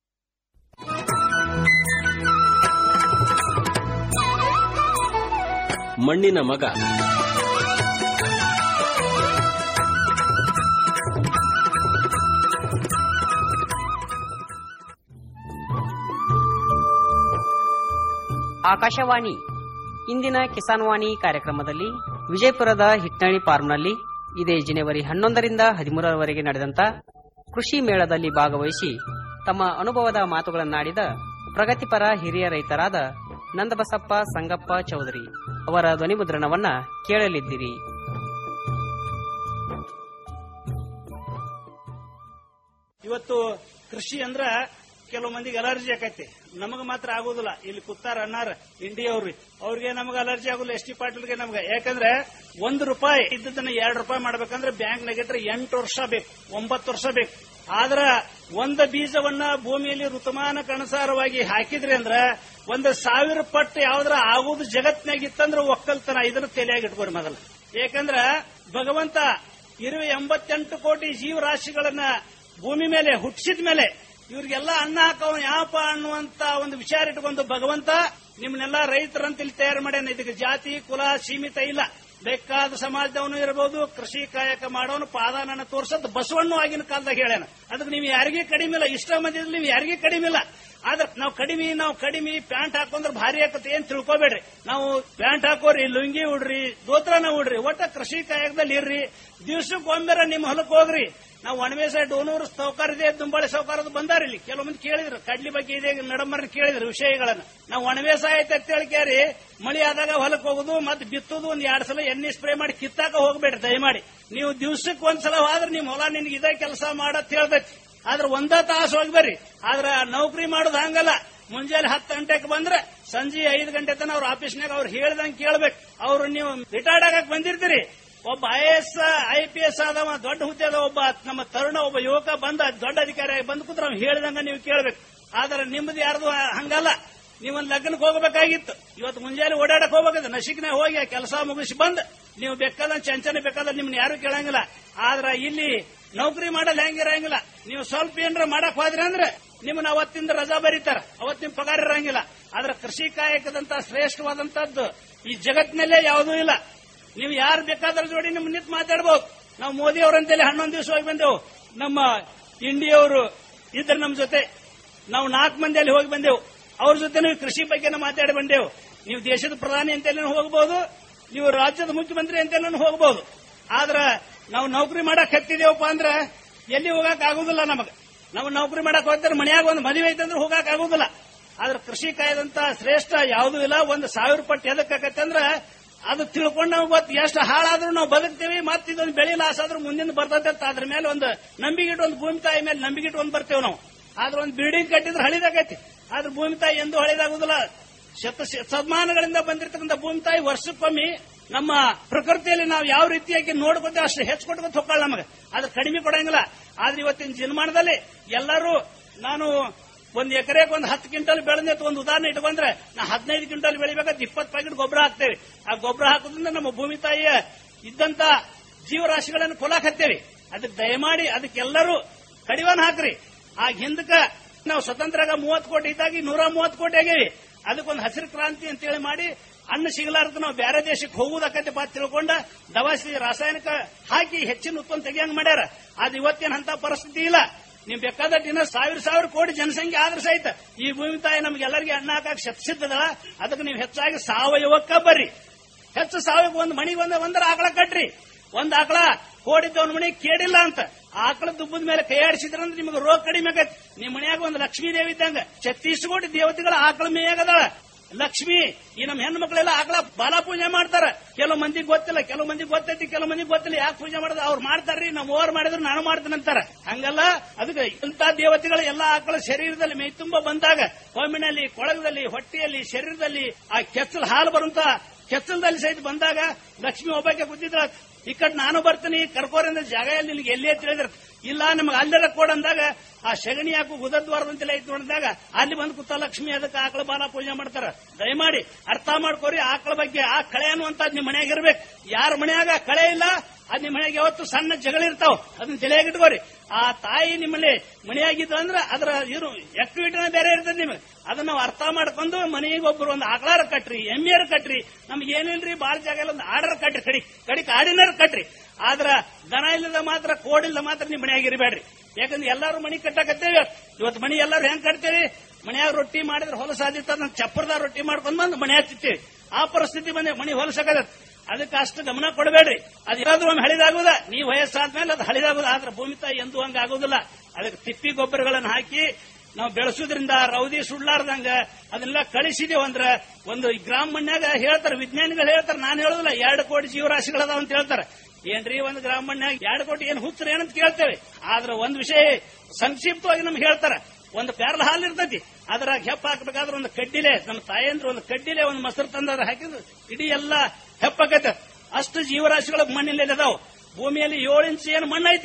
ಮಣ್ಣಿನ ಮಗ ಆಕಾಶವಾಣಿ ಇಂದಿನ ಕಿಸಾನ್ ವಾಣಿ ಕಾರ್ಯಕ್ರಮದಲ್ಲಿ ವಿಜಯಪುರದ ಹಿಟ್ನಳ್ಳಿ ಫಾರ್ಮ್ನಲ್ಲಿ ಇದೇ ಜನವರಿ ಹನ್ನೊಂದರಿಂದ ಹದಿಮೂರರವರೆಗೆ ನಡೆದಂತ ಕೃಷಿ ಮೇಳದಲ್ಲಿ ಭಾಗವಹಿಸಿ ತಮ್ಮ ಅನುಭವದ ಮಾತುಗಳನ್ನಾಡಿದ ಪ್ರಗತಿಪರ ಹಿರಿಯ ರೈತರಾದ ನಂದಬಸಪ್ಪ ಸಂಗಪ್ಪ ಚೌಧರಿ ಅವರ ಧ್ವನಿಮುದ್ರಣವನ್ನ ಕೇಳಲಿದ್ದೀರಿ ಇವತ್ತು ಕೃಷಿ ಅಂದ್ರ ಕೆಲವು ಮಂದಿಗೆ ಅಲರ್ಜಿ ಆಕೈತಿ ನಮಗ ಮಾತ್ರ ಆಗೋದಿಲ್ಲ ಇಲ್ಲಿ ಕುತ್ತಾರ ಅಣ್ಣಾರ ಇಂಡಿ ಅವ್ರಿ ಅವ್ರಿಗೆ ನಮಗ ಅಲರ್ಜಿ ಆಗೋಲ್ಲ ಎಸ್ ಟಿ ಪಾಟೀಲ್ಗೆ ನಮ್ಗೆ ಯಾಕಂದ್ರೆ ಒಂದು ರೂಪಾಯಿ ಇದ್ದದನ್ನ ಎರಡು ರೂಪಾಯಿ ಮಾಡ್ಬೇಕಂದ್ರೆ ಬ್ಯಾಂಕ್ ನೆಗೆಟ್ರೆ ಎಂಟು ವರ್ಷ ಬೇಕು ಒಂಬತ್ತು ವರ್ಷ ಬೇಕು ಆದ್ರ ಒಂದು ಬೀಜವನ್ನ ಭೂಮಿಯಲ್ಲಿ ಋತುಮಾನಕ್ಕನುಸಾರವಾಗಿ ಹಾಕಿದ್ರಿ ಅಂದ್ರ ಒಂದು ಸಾವಿರ ಪಟ್ಟು ಯಾವ್ದಾರ ಆಗುದು ಜಗತ್ನಾಗ ಇತ್ತಂದ್ರ ಒಕ್ಕಲ್ತನ ಇದನ್ನ ತಲೆಯಾಗಿ ಇಟ್ಕೋರಿ ಮೊದಲ ಯಾಕಂದ್ರ ಭಗವಂತ ಇರುವ ಎಂಬತ್ತೆಂಟು ಕೋಟಿ ಜೀವರಾಶಿಗಳನ್ನ ಭೂಮಿ ಮೇಲೆ ಹುಟ್ಟಿಸಿದ ಮೇಲೆ ಇವ್ರಿಗೆಲ್ಲ ಅನ್ನ ಹಾಕವ ಯಾಪ ಅನ್ನುವಂತ ಒಂದು ವಿಚಾರ ಇಟ್ಕೊಂಡು ಭಗವಂತ ನಿಮ್ನೆಲ್ಲ ರೈತರಂತ ಇಲ್ಲಿ ತಯಾರು ಮಾಡ್ಯಾನ ಇದಕ್ಕೆ ಜಾತಿ ಕುಲ ಸೀಮಿತ ಇಲ್ಲ ಬೇಕಾದ ಸಮಾಜದವನು ಇರಬಹುದು ಕೃಷಿ ಕಾಯಕ ಮಾಡೋನು ಪಾದಾನ ತೋರ್ಸದ್ ಬಸವಣ್ಣು ಆಗಿನ ಕಾಲದಾಗ ಹೇಳ್ಯಾನ ಅದಕ್ಕೆ ನೀವು ಯಾರಿಗೂ ಕಡಿಮೆ ಇಲ್ಲ ಇಷ್ಟ ಮಂದಿ ಇದ್ರಲ್ಲಿ ನೀವು ಯಾರಿಗೂ ಕಡಿಮೆ ಇಲ್ಲ ಆದ್ರೆ ನಾವು ಕಡಿಮೆ ನಾವು ಕಡಿಮೆ ಪ್ಯಾಂಟ್ ಹಾಕೊಂಡ್ರೆ ಭಾರಿ ಆಕತ್ತೆ ಏನ್ ತಿಳ್ಕೊಬೇಡ್ರಿ ನಾವು ಪ್ಯಾಂಟ್ ಹಾಕೋರಿ ಲುಂಗಿ ಉಡ್ರಿ ದೋತ್ರನ ಉಡ್ರಿ ಒಟ್ಟ ಕೃಷಿ ಕಾಯಕದಲ್ಲಿ ಇರ್ರಿ ದಿವ್ಸಕ್ಕೆ ಒಮ್ಮೆರ ನಿಮ್ ಹೊಲಕ್ ಹೋಗ್ರಿ ನಾವು ಒಣಮೇಸ ಡೋನೂರು ಸೌಕಾರ ಇದೆ ದುಂಬಾಳೆ ಸೌಕಾರದ ಬಂದಾರ ಇಲ್ಲಿ ಕೆಲವು ಮಂದಿ ಕೇಳಿದ್ರು ಕಡ್ಲಿ ಬಗ್ಗೆ ಇದೆ ನಡಮರ್ನ ಕೇಳಿದ್ರು ವಿಷಯಗಳನ್ನ ನಾವು ಒಣಮೇಸ ಆಯ್ತು ಅಂತ ಹೇಳಿ ಕೇಳಿ ಮಳಿ ಆದಾಗ ಹೊಲಕ್ ಹೋಗುದು ಮತ್ತೆ ಬಿತ್ತುದು ಒಂದ್ ಎರಡ್ ಸಲ ಎಣ್ಣೆ ಸ್ಪ್ರೇ ಮಾಡಿ ಕಿತ್ತಾಕ ಹೋಗ್ಬೇಡ್ರಿ ದಯಮಾಡಿ ನೀವು ದಿವ್ಸಕ್ಕೆ ಒಂದ್ಸಲ ಹೋದ್ರೆ ನಿಮ್ ಹೊಲ ನಿನ್ಗೆ ಇದೇ ಕೆಲಸ ಮಾಡತ್ ಹೇಳ್ದೈತಿ ಆದ್ರೆ ಒಂದ ತಾಸು ಹೋಗಿ ಬರ್ರಿ ಆದ್ರ ನೌಕರಿ ಮಾಡೋದು ಹಂಗಲ್ಲ ಮುಂಜಾನೆ ಹತ್ತು ಗಂಟೆಗೆ ಬಂದ್ರೆ ಸಂಜೆ ಐದು ಗಂಟೆ ತನ ಅವ್ರ ಆಫೀಸ್ನಾಗ ಅವ್ರು ಹೇಳ್ದಂಗೆ ಕೇಳ್ಬೇಕು ಅವ್ರು ನೀವು ರಿಟೈರ್ಡ್ ಆಗಕ್ ಬಂದಿರ್ತೀರಿ ಒಬ್ಬ I S I P S ಆದವ ದೊಡ್ಡ ಹುದ್ದೆದ ಒಬ್ಬ ನಮ್ಮ ತರುಣ ಒಬ್ಬ ಯುವಕ ಬಂದ ದೊಡ್ಡ ಅಧಿಕಾರಿ ಬಂದ್ ಕೂತ್ರ ಅವ್ನು ಹೇಳ್ದಂಗ ನೀವು ಕೇಳ್ಬೇಕು ಆದ್ರೆ ನಿಮ್ಮದು ಯಾರ್ದು ಹಂಗಲ್ಲ ನೀವೊಂದ್ ಲಗ್ನಕ್ಕೆ ಹೋಗಬೇಕಾಗಿತ್ತು ಇವತ್ತು ಮುಂಜಾನೆ ಓಡಾಡಕ್ ಹೋಗ್ಬೇಕಂದ್ರೆ ನಶಿಕ್ನಾಗ ಹೋಗಿ ಆ ಕೆಲಸ ಮುಗಿಸಿ ಬಂದ್ ನೀವು ಬೇಕಾದ ಚಂಚನೆ ಬೇಕಾದ್ರೆ ನಿಮ್ನ ಯಾರು ಕೇಳಂಗಿಲ್ಲ ಆದ್ರ ಇಲ್ಲಿ ನೌಕರಿ ಮಾಡಲ್ಲ ಹೆಂಗಿರಂಗಿಲ್ಲ ನೀವು ಸ್ವಲ್ಪ ಏನ್ರ ಮಾಡಕ್ ಹೋದ್ರಿ ಅಂದ್ರೆ ನಿಮ್ಮನ್ನ ಅವತ್ತಿಂದ ರಜಾ ಬರೀತಾರ ಅವತ್ತಿನ ಪಗಾರ ಇರಂಗಿಲ್ಲ ಆದ್ರೆ ಕೃಷಿ ಕಾಯಕದಂತ ಶ್ರೇಷ್ಠವಾದಂತದ್ದು ಈ ಜಗತ್ತಿನಲ್ಲೇ ಯಾವುದೂ ಇಲ್ಲ ನೀವು ಯಾರು ಬೇಕಾದ್ರ ಜೋಡಿ ನಿಮ್ ನಿಂತು ಮಾತಾಡ್ಬೋದು ನಾವು ಮೋದಿ ಅವರಂತೇಳಿ ಹನ್ನೊಂದು ದಿವಸ ಹೋಗಿ ಬಂದೆವು ನಮ್ಮ ಇಂಡಿಯವರು ಇದ್ರ ನಮ್ ಜೊತೆ ನಾವು ನಾಲ್ಕು ಮಂದಿ ಅಲ್ಲಿ ಹೋಗಿ ಬಂದೆವು ಅವ್ರ ಜೊತೆ ನೀವು ಕೃಷಿ ಬಗ್ಗೆ ಮಾತಾಡಿ ಬಂದೆವು ನೀವು ದೇಶದ ಪ್ರಧಾನಿ ಅಂತೇಳಿ ಹೋಗಬಹುದು ನೀವು ರಾಜ್ಯದ ಮುಖ್ಯಮಂತ್ರಿ ಅಂತೇಳಿ ಹೋಗಬಹುದು ಆದ್ರ ನಾವು ನೌಕರಿ ಮಾಡಕ್ ಹತ್ತಿದೇವಪ್ಪ ಅಂದ್ರೆ ಎಲ್ಲಿ ಹೋಗಕ್ ಆಗುದಿಲ್ಲ ನಮಗೆ ನಾವು ನೌಕರಿ ಮಾಡಕ್ ಹೋಗ್ತಾರೆ ಮನ್ಯಾಗ ಒಂದು ಮದುವೆ ಐತಂದ್ರೆ ಹೋಗಕ್ ಆಗುದಿಲ್ಲ ಆದ್ರೆ ಕೃಷಿ ಕಾಯ್ದಂತ ಶ್ರೇಷ್ಠ ಯಾವುದೂ ಇಲ್ಲ ಒಂದು ಸಾವಿರ ಪಟ್ಟು ಎದಕ್ಕಾಗತ್ತೆ ಅಂದ್ರೆ ಅದು ತಿಳ್ಕೊಂಡು ನಾವು ಗೊತ್ತು ಎಷ್ಟು ಹಾಳಾದ್ರೂ ನಾವು ಬದುಕ್ತೀವಿ ಮತ್ತೆ ಇದೊಂದು ಬೆಳೆ ಲಾಸ್ ಆದ್ರೂ ಮುಂದಿನ ಬರ್ತದೆ ಅಂತ ಅದ್ರ ಮೇಲೆ ಒಂದು ನಂಬಿಗಿಟ್ಟು ಒಂದು ಭೂಮಿ ತಾಯಿ ಮೇಲೆ ನಂಬಿಗಿಟ್ಟು ಒಂದು ಬರ್ತೇವೆ ನಾವು ಆದ್ರೆ ಒಂದು ಬಿಲ್ಡಿಂಗ್ ಕಟ್ಟಿದ್ರೆ ಹಳಿದಾಗೈತಿ ಆದ್ರೆ ಭೂಮಿ ತಾಯಿ ಎಂದೂ ಹಳಿದಾಗುದಿಲ್ಲ ಶತ ಶತಮಾನಗಳಿಂದ ಬಂದಿರತಕ್ಕಂಥ ಭೂಮಿ ತಾಯಿ ವರ್ಷಕ್ಕೊಮ್ಮೆ ನಮ್ಮ ಪ್ರಕೃತಿಯಲ್ಲಿ ನಾವು ಯಾವ ರೀತಿಯಾಗಿ ನೋಡ್ಕೊತೇವೆ ಅಷ್ಟು ಹೆಚ್ಚು ಕೊಟ್ಕೊತ ಹೋಗ್ಕೊಳ್ಳ ನಮಗೆ ಅದು ಕಡಿಮೆ ಕೊಡಂಗಿಲ್ಲ ಆದ್ರೆ ಇವತ್ತಿನ ಜನ್ಮಾನದಲ್ಲಿ ಎಲ್ಲರೂ ನಾನು ಒಂದ್ ಎಕರೆಗೆ ಒಂದು ಹತ್ತು ಕ್ವಿಂಟಲ್ ಬೆಳೆದ ಒಂದು ಉದಾಹರಣೆ ಇಟ್ಕೊಂಡ್ರೆ ನಾ ಹದಿನೈದು ಕ್ವಿಂಟಲ್ ಬೆಳಿಬೇಕಾದ್ರೆ ಇಪ್ಪತ್ತು ಪ್ಯಾಕೆಟ್ ಗೊಬ್ಬರ ಹಾಕ್ತೇವೆ ಆ ಗೊಬ್ಬರ ಹಾಕೋದ್ರಿಂದ ನಮ್ಮ ಭೂಮಿ ತಾಯಿಯ ಇದ್ದಂತ ಜೀವರಾಶಿಗಳನ್ನು ಕೊಲಾಕತ್ತೇವೆ ಅದಕ್ಕೆ ದಯಮಾಡಿ ಅದಕ್ಕೆಲ್ಲರೂ ಕಡಿವಾನ್ ಹಾಕ್ರಿ ಆ ಹಿಂದಕ ನಾವು ಸ್ವತಂತ್ರಾಗ ಮೂವತ್ತು ಕೋಟಿ ಇದ್ದಾಗಿ ನೂರ ಮೂವತ್ತು ಕೋಟಿ ಆಗೇವಿ ಅದಕ್ಕೊಂದು ಹಸಿರು ಕ್ರಾಂತಿ ಅಂತೇಳಿ ಮಾಡಿ ಹಣ್ಣು ಸಿಗಲಾರ್ದ ನಾವು ಬೇರೆ ದೇಶಕ್ಕೆ ಹೋಗುವುದಕ್ಕಂತೆ ಬಾ ತಿಳ್ಕೊಂಡ ದವಾಸಿ ರಾಸಾಯನಿಕ ಹಾಕಿ ಹೆಚ್ಚಿನ ಉತ್ಪನ್ನ ತೆಗಿಯಂಗ್ ಮಾಡ್ಯಾರ ಅದು ಇವತ್ತೇನ್ ಅಂತ ಪರಿಸ್ಥಿತಿ ಇಲ್ಲ ನೀವು ಬೇಕಾದ ದಿನ ಸಾವಿರ ಸಾವಿರ ಕೋಟಿ ಜನಸಂಖ್ಯೆ ಆದ್ರೆ ಸಹಿತ ಈ ಭೂಮಿ ತಾಯಿ ನಮ್ಗೆಲ್ಲರಿಗೆ ಅನ್ನ ಹಾಕಕ್ ಶತಸಿದ್ದದ ಅದಕ್ಕೆ ನೀವು ಹೆಚ್ಚಾಗಿ ಸಾವಯವಕ್ಕ ಬರ್ರಿ ಹೆಚ್ಚು ಸಾವಯವ ಒಂದು ಮಣಿಗೆ ಒಂದ ಒಂದರ ಆಕಳ ಕಟ್ರಿ ಒಂದ್ ಆಕಳ ಕೋಡಿದ್ದ ಒಂದ್ ಮಣಿ ಕೇಳಿಲ್ಲ ಅಂತ ಆಕಳ ದುಬ್ಬದ ಮೇಲೆ ಕೈ ಆಡಿಸಿದ್ರಂದ್ರೆ ನಿಮಗೆ ರೋಗ ಕಡಿಮೆ ಆಗತ್ತೆ ನಿಮ್ ಮನ್ಯಾಗ ಒಂದು ಲಕ್ಷ್ಮೀ ದೇವಿ ಇದ್ದಂಗ ಛತ್ತೀಸ್ ಕೋಟಿ ದೇವತೆಗಳ ಆಕಳ ಮೇಯಾಗದಾಳ ಲಕ್ಷ್ಮಿ ಈ ನಮ್ಮ ಹೆಣ್ಣು ಮಕ್ಕಳೆಲ್ಲ ಆಕಳ ಬಾಲ ಪೂಜೆ ಮಾಡ್ತಾರ ಕೆಲವು ಮಂದಿಗೆ ಗೊತ್ತಿಲ್ಲ ಕೆಲವು ಮಂದಿಗೆ ಗೊತ್ತೈತಿ ಕೆಲವು ಮಂದಿಗೆ ಗೊತ್ತಿಲ್ಲ ಯಾಕೆ ಪೂಜೆ ಮಾಡೋದು ಅವ್ರು ಮಾಡ್ತಾರ್ರಿ ನಮ್ಮ ಓವರ್ ಮಾಡಿದ್ರು ನಾನು ಮಾಡ್ತೇನಂತಾರ ಹಂಗಲ್ಲ ಅದಕ್ಕೆ ಇಂಥ ದೇವತೆಗಳು ಎಲ್ಲ ಆಕಳ ಶರೀರದಲ್ಲಿ ಮೈ ತುಂಬ ಬಂದಾಗ ಹೊಮ್ಮಿನಲ್ಲಿ ಕೊಳಗದಲ್ಲಿ ಹೊಟ್ಟೆಯಲ್ಲಿ ಶರೀರದಲ್ಲಿ ಆ ಕೆಚ್ಚಲ್ ಹಾಲು ಬರುವಂತ ಕೆಚ್ಚಲದಲ್ಲಿ ಸಹಿತ ಬಂದಾಗ ಲಕ್ಷ್ಮಿ ಒಬ್ಬಕ್ಕೆ ಕೂತಿದ್ರ ಈ ಕಡೆ ನಾನು ಬರ್ತೀನಿ ಕರ್ಕೋರಿಂದ ಜಾಗ ಎಲ್ಲಿ ನಿನಗೆ ಎಲ್ಲಿ ಅಂತ ಹೇಳಿದ್ರ ಇಲ್ಲ ನಮಗೆ ಅಲ್ಲೆಲ್ಲ ಕೊಡಂದಾಗ ಆ ಸಗಣಿ ಹಾಕು ಗುದದ್ವಾರದಂತೆಲ್ಲ ಐತಿ ನೋಡಿದಾಗ ಅಲ್ಲಿ ಬಂದು ಕೂತ ಲಕ್ಷ್ಮಿ ಅದಕ್ಕೆ ಆಕಳ ಬಾಲ ಪೂಜೆ ಮಾಡ್ತಾರ ದಯಮಾಡಿ ಅರ್ಥ ಮಾಡ್ಕೋರಿ ಆಕಳ ಬಗ್ಗೆ ಆ ಕಳೆ ಅನ್ನುವಂತ ನಿಮ್ ಮನ್ಯಾಗ ಇರ್ಬೇಕು ಯಾರ ಮನ್ಯಾಗ ಕಳೆ ಇಲ್ಲ ಅದ್ ನಿಮ್ ಮನ್ಯಾಗ ಯಾವತ್ತು ಸಣ್ಣ ಜಗಳಿರ್ತಾವ ಅದನ್ನ ತಲೆಯಾಗಿಟ್ಕೋರಿ ಆ ತಾಯಿ ನಿಮ್ಮಲ್ಲಿ ಮನೆಯಾಗಿದ್ದು ಅಂದ್ರೆ ಅದರ ಇರು ಆಕ್ಟಿವಿಟಿನ ಬೇರೆ ಇರ್ತದೆ ನಿಮಗೆ ಅದನ್ನ ನಾವು ಅರ್ಥ ಮಾಡ್ಕೊಂಡು ಮನೆಗೆ ಒಬ್ಬರು ಒಂದು ಆಕಳಾರ ಕಟ್ರಿ ಎಮ್ಮೆಯರ್ ಕಟ್ರಿ ನಮ್ಗೆ ಏನಿಲ್ರಿ ಬಾಳ ಜಾಗ ಇಲ್ಲ ಒಂದು ಆರ್ಡರ್ ಕಟ್ರಿ ಕಡಿ ಕಡಿಕ್ ಆಡಿನರ್ ಕಟ್ರಿ ಆದ್ರ ದನ ಇಲ್ಲದ ಮಾತ್ರ ಕೋಡಿಲ್ಲ ಮಾತ್ರ ನಿಮ್ ಮನೆಯಾಗ ಇರಬೇಡ್ರಿ ಯಾಕಂದ್ರೆ ಎಲ್ಲಾರು ಮನಿ ಕಟ್ಟಕತ್ತೇವೆ ಇವತ್ತು ಮನಿ ಎಲ್ಲಾರು ಹೆಂಗ್ ಕಟ್ತೇವೆ ಮನ್ಯಾಗ ರೊಟ್ಟಿ ಮಾಡಿದ್ರೆ ಹೊಲಸಾದಿತ್ತ ಚಪ್ಪರದ ರೊಟ್ಟಿ ಮಾಡ್ಕೊಂಡ್ ಬಂದು ಮನೆ ಹತ್ತಿತ್ತೇವೆ ಆ ಪರಿಸ್ಥಿತಿ ಬಂದೆ ಮನಿ ಹೊಲಸಕದ ಅದಕ್ಕೆ ಅಷ್ಟು ಗಮನ ಕೊಡಬೇಡ್ರಿ ಅದು ಏನಾದ್ರೂ ಒಮ್ಮೆ ಹಳಿದಾಗುದ ನೀವು ವಯಸ್ಸಾದ್ಮೇಲೆ ಅದು ಹಳಿದಾಗುದ ಆದ್ರೆ ಭೂಮಿ ತಾಯಿ ಎಂದೂ ಹಂಗ ಆಗುದಿಲ್ಲ ಅದಕ್ಕೆ ತಿಪ್ಪಿ ಗೊಬ್ಬರಗಳನ್ನು ಹಾಕಿ ನಾವು ಬೆಳೆಸೋದ್ರಿಂದ ರೌದಿ ಸುಡ್ಲಾರ್ದಂಗ ಅದನ್ನೆಲ್ಲ ಕಳಿಸಿದೇವು ಅಂದ್ರ ಒಂದು ಈ ಗ್ರಾಮ ಮನ್ಯಾಗ ಹೇಳ್ತಾರೆ ವಿಜ್ಞಾನಿಗಳು ಹೇಳ್ತಾರೆ ನಾನು ಹೇಳೋದಿಲ್ಲ ಎರಡು ಕೋಟಿ ಜೀವರಾಶಿಗಳದಾವ ಅಂತ ಹೇಳ್ತಾರೆ ಏನ್ರಿ ಒಂದು ಗ್ರಾಮ ಮನ್ಯಾಗ ಎರಡು ಕೋಟಿ ಏನ್ ಹುಚ್ಚರ ಏನಂತ ಕೇಳ್ತೇವೆ ಆದ್ರೆ ಒಂದು ವಿಷಯ ಸಂಕ್ಷಿಪ್ತವಾಗಿ ನಮ್ಗೆ ಹೇಳ್ತಾರ ಒಂದು ಪ್ಯಾರಲ ಹಾಲು ಇರ್ತೈತಿ ಅದ್ರಾಗ ಹೆಪ್ಪ ಹಾಕ್ಬೇಕಾದ್ರೆ ಒಂದು ಕಡ್ಡಿಲೆ ನಮ್ಮ ತಾಯಂದ್ರ ಒಂದು ಕಡ್ಡಿಲೆ ಒಂದು ಮೊಸರು ತಂದ್ರ ಹಾಕಿದ್ರು ಇಡೀ ಎಲ್ಲ ಹೆಪ್ಪಾಕೈತೆ ಅಷ್ಟು ಜೀವರಾಶಿಗಳು ಮಣ್ಣಿನಲ್ಲಿ ಅದಾವ ಭೂಮಿಯಲ್ಲಿ ಏಳು ಇಂಚ್ ಏನು ಮಣ್ಣು ಐತಿ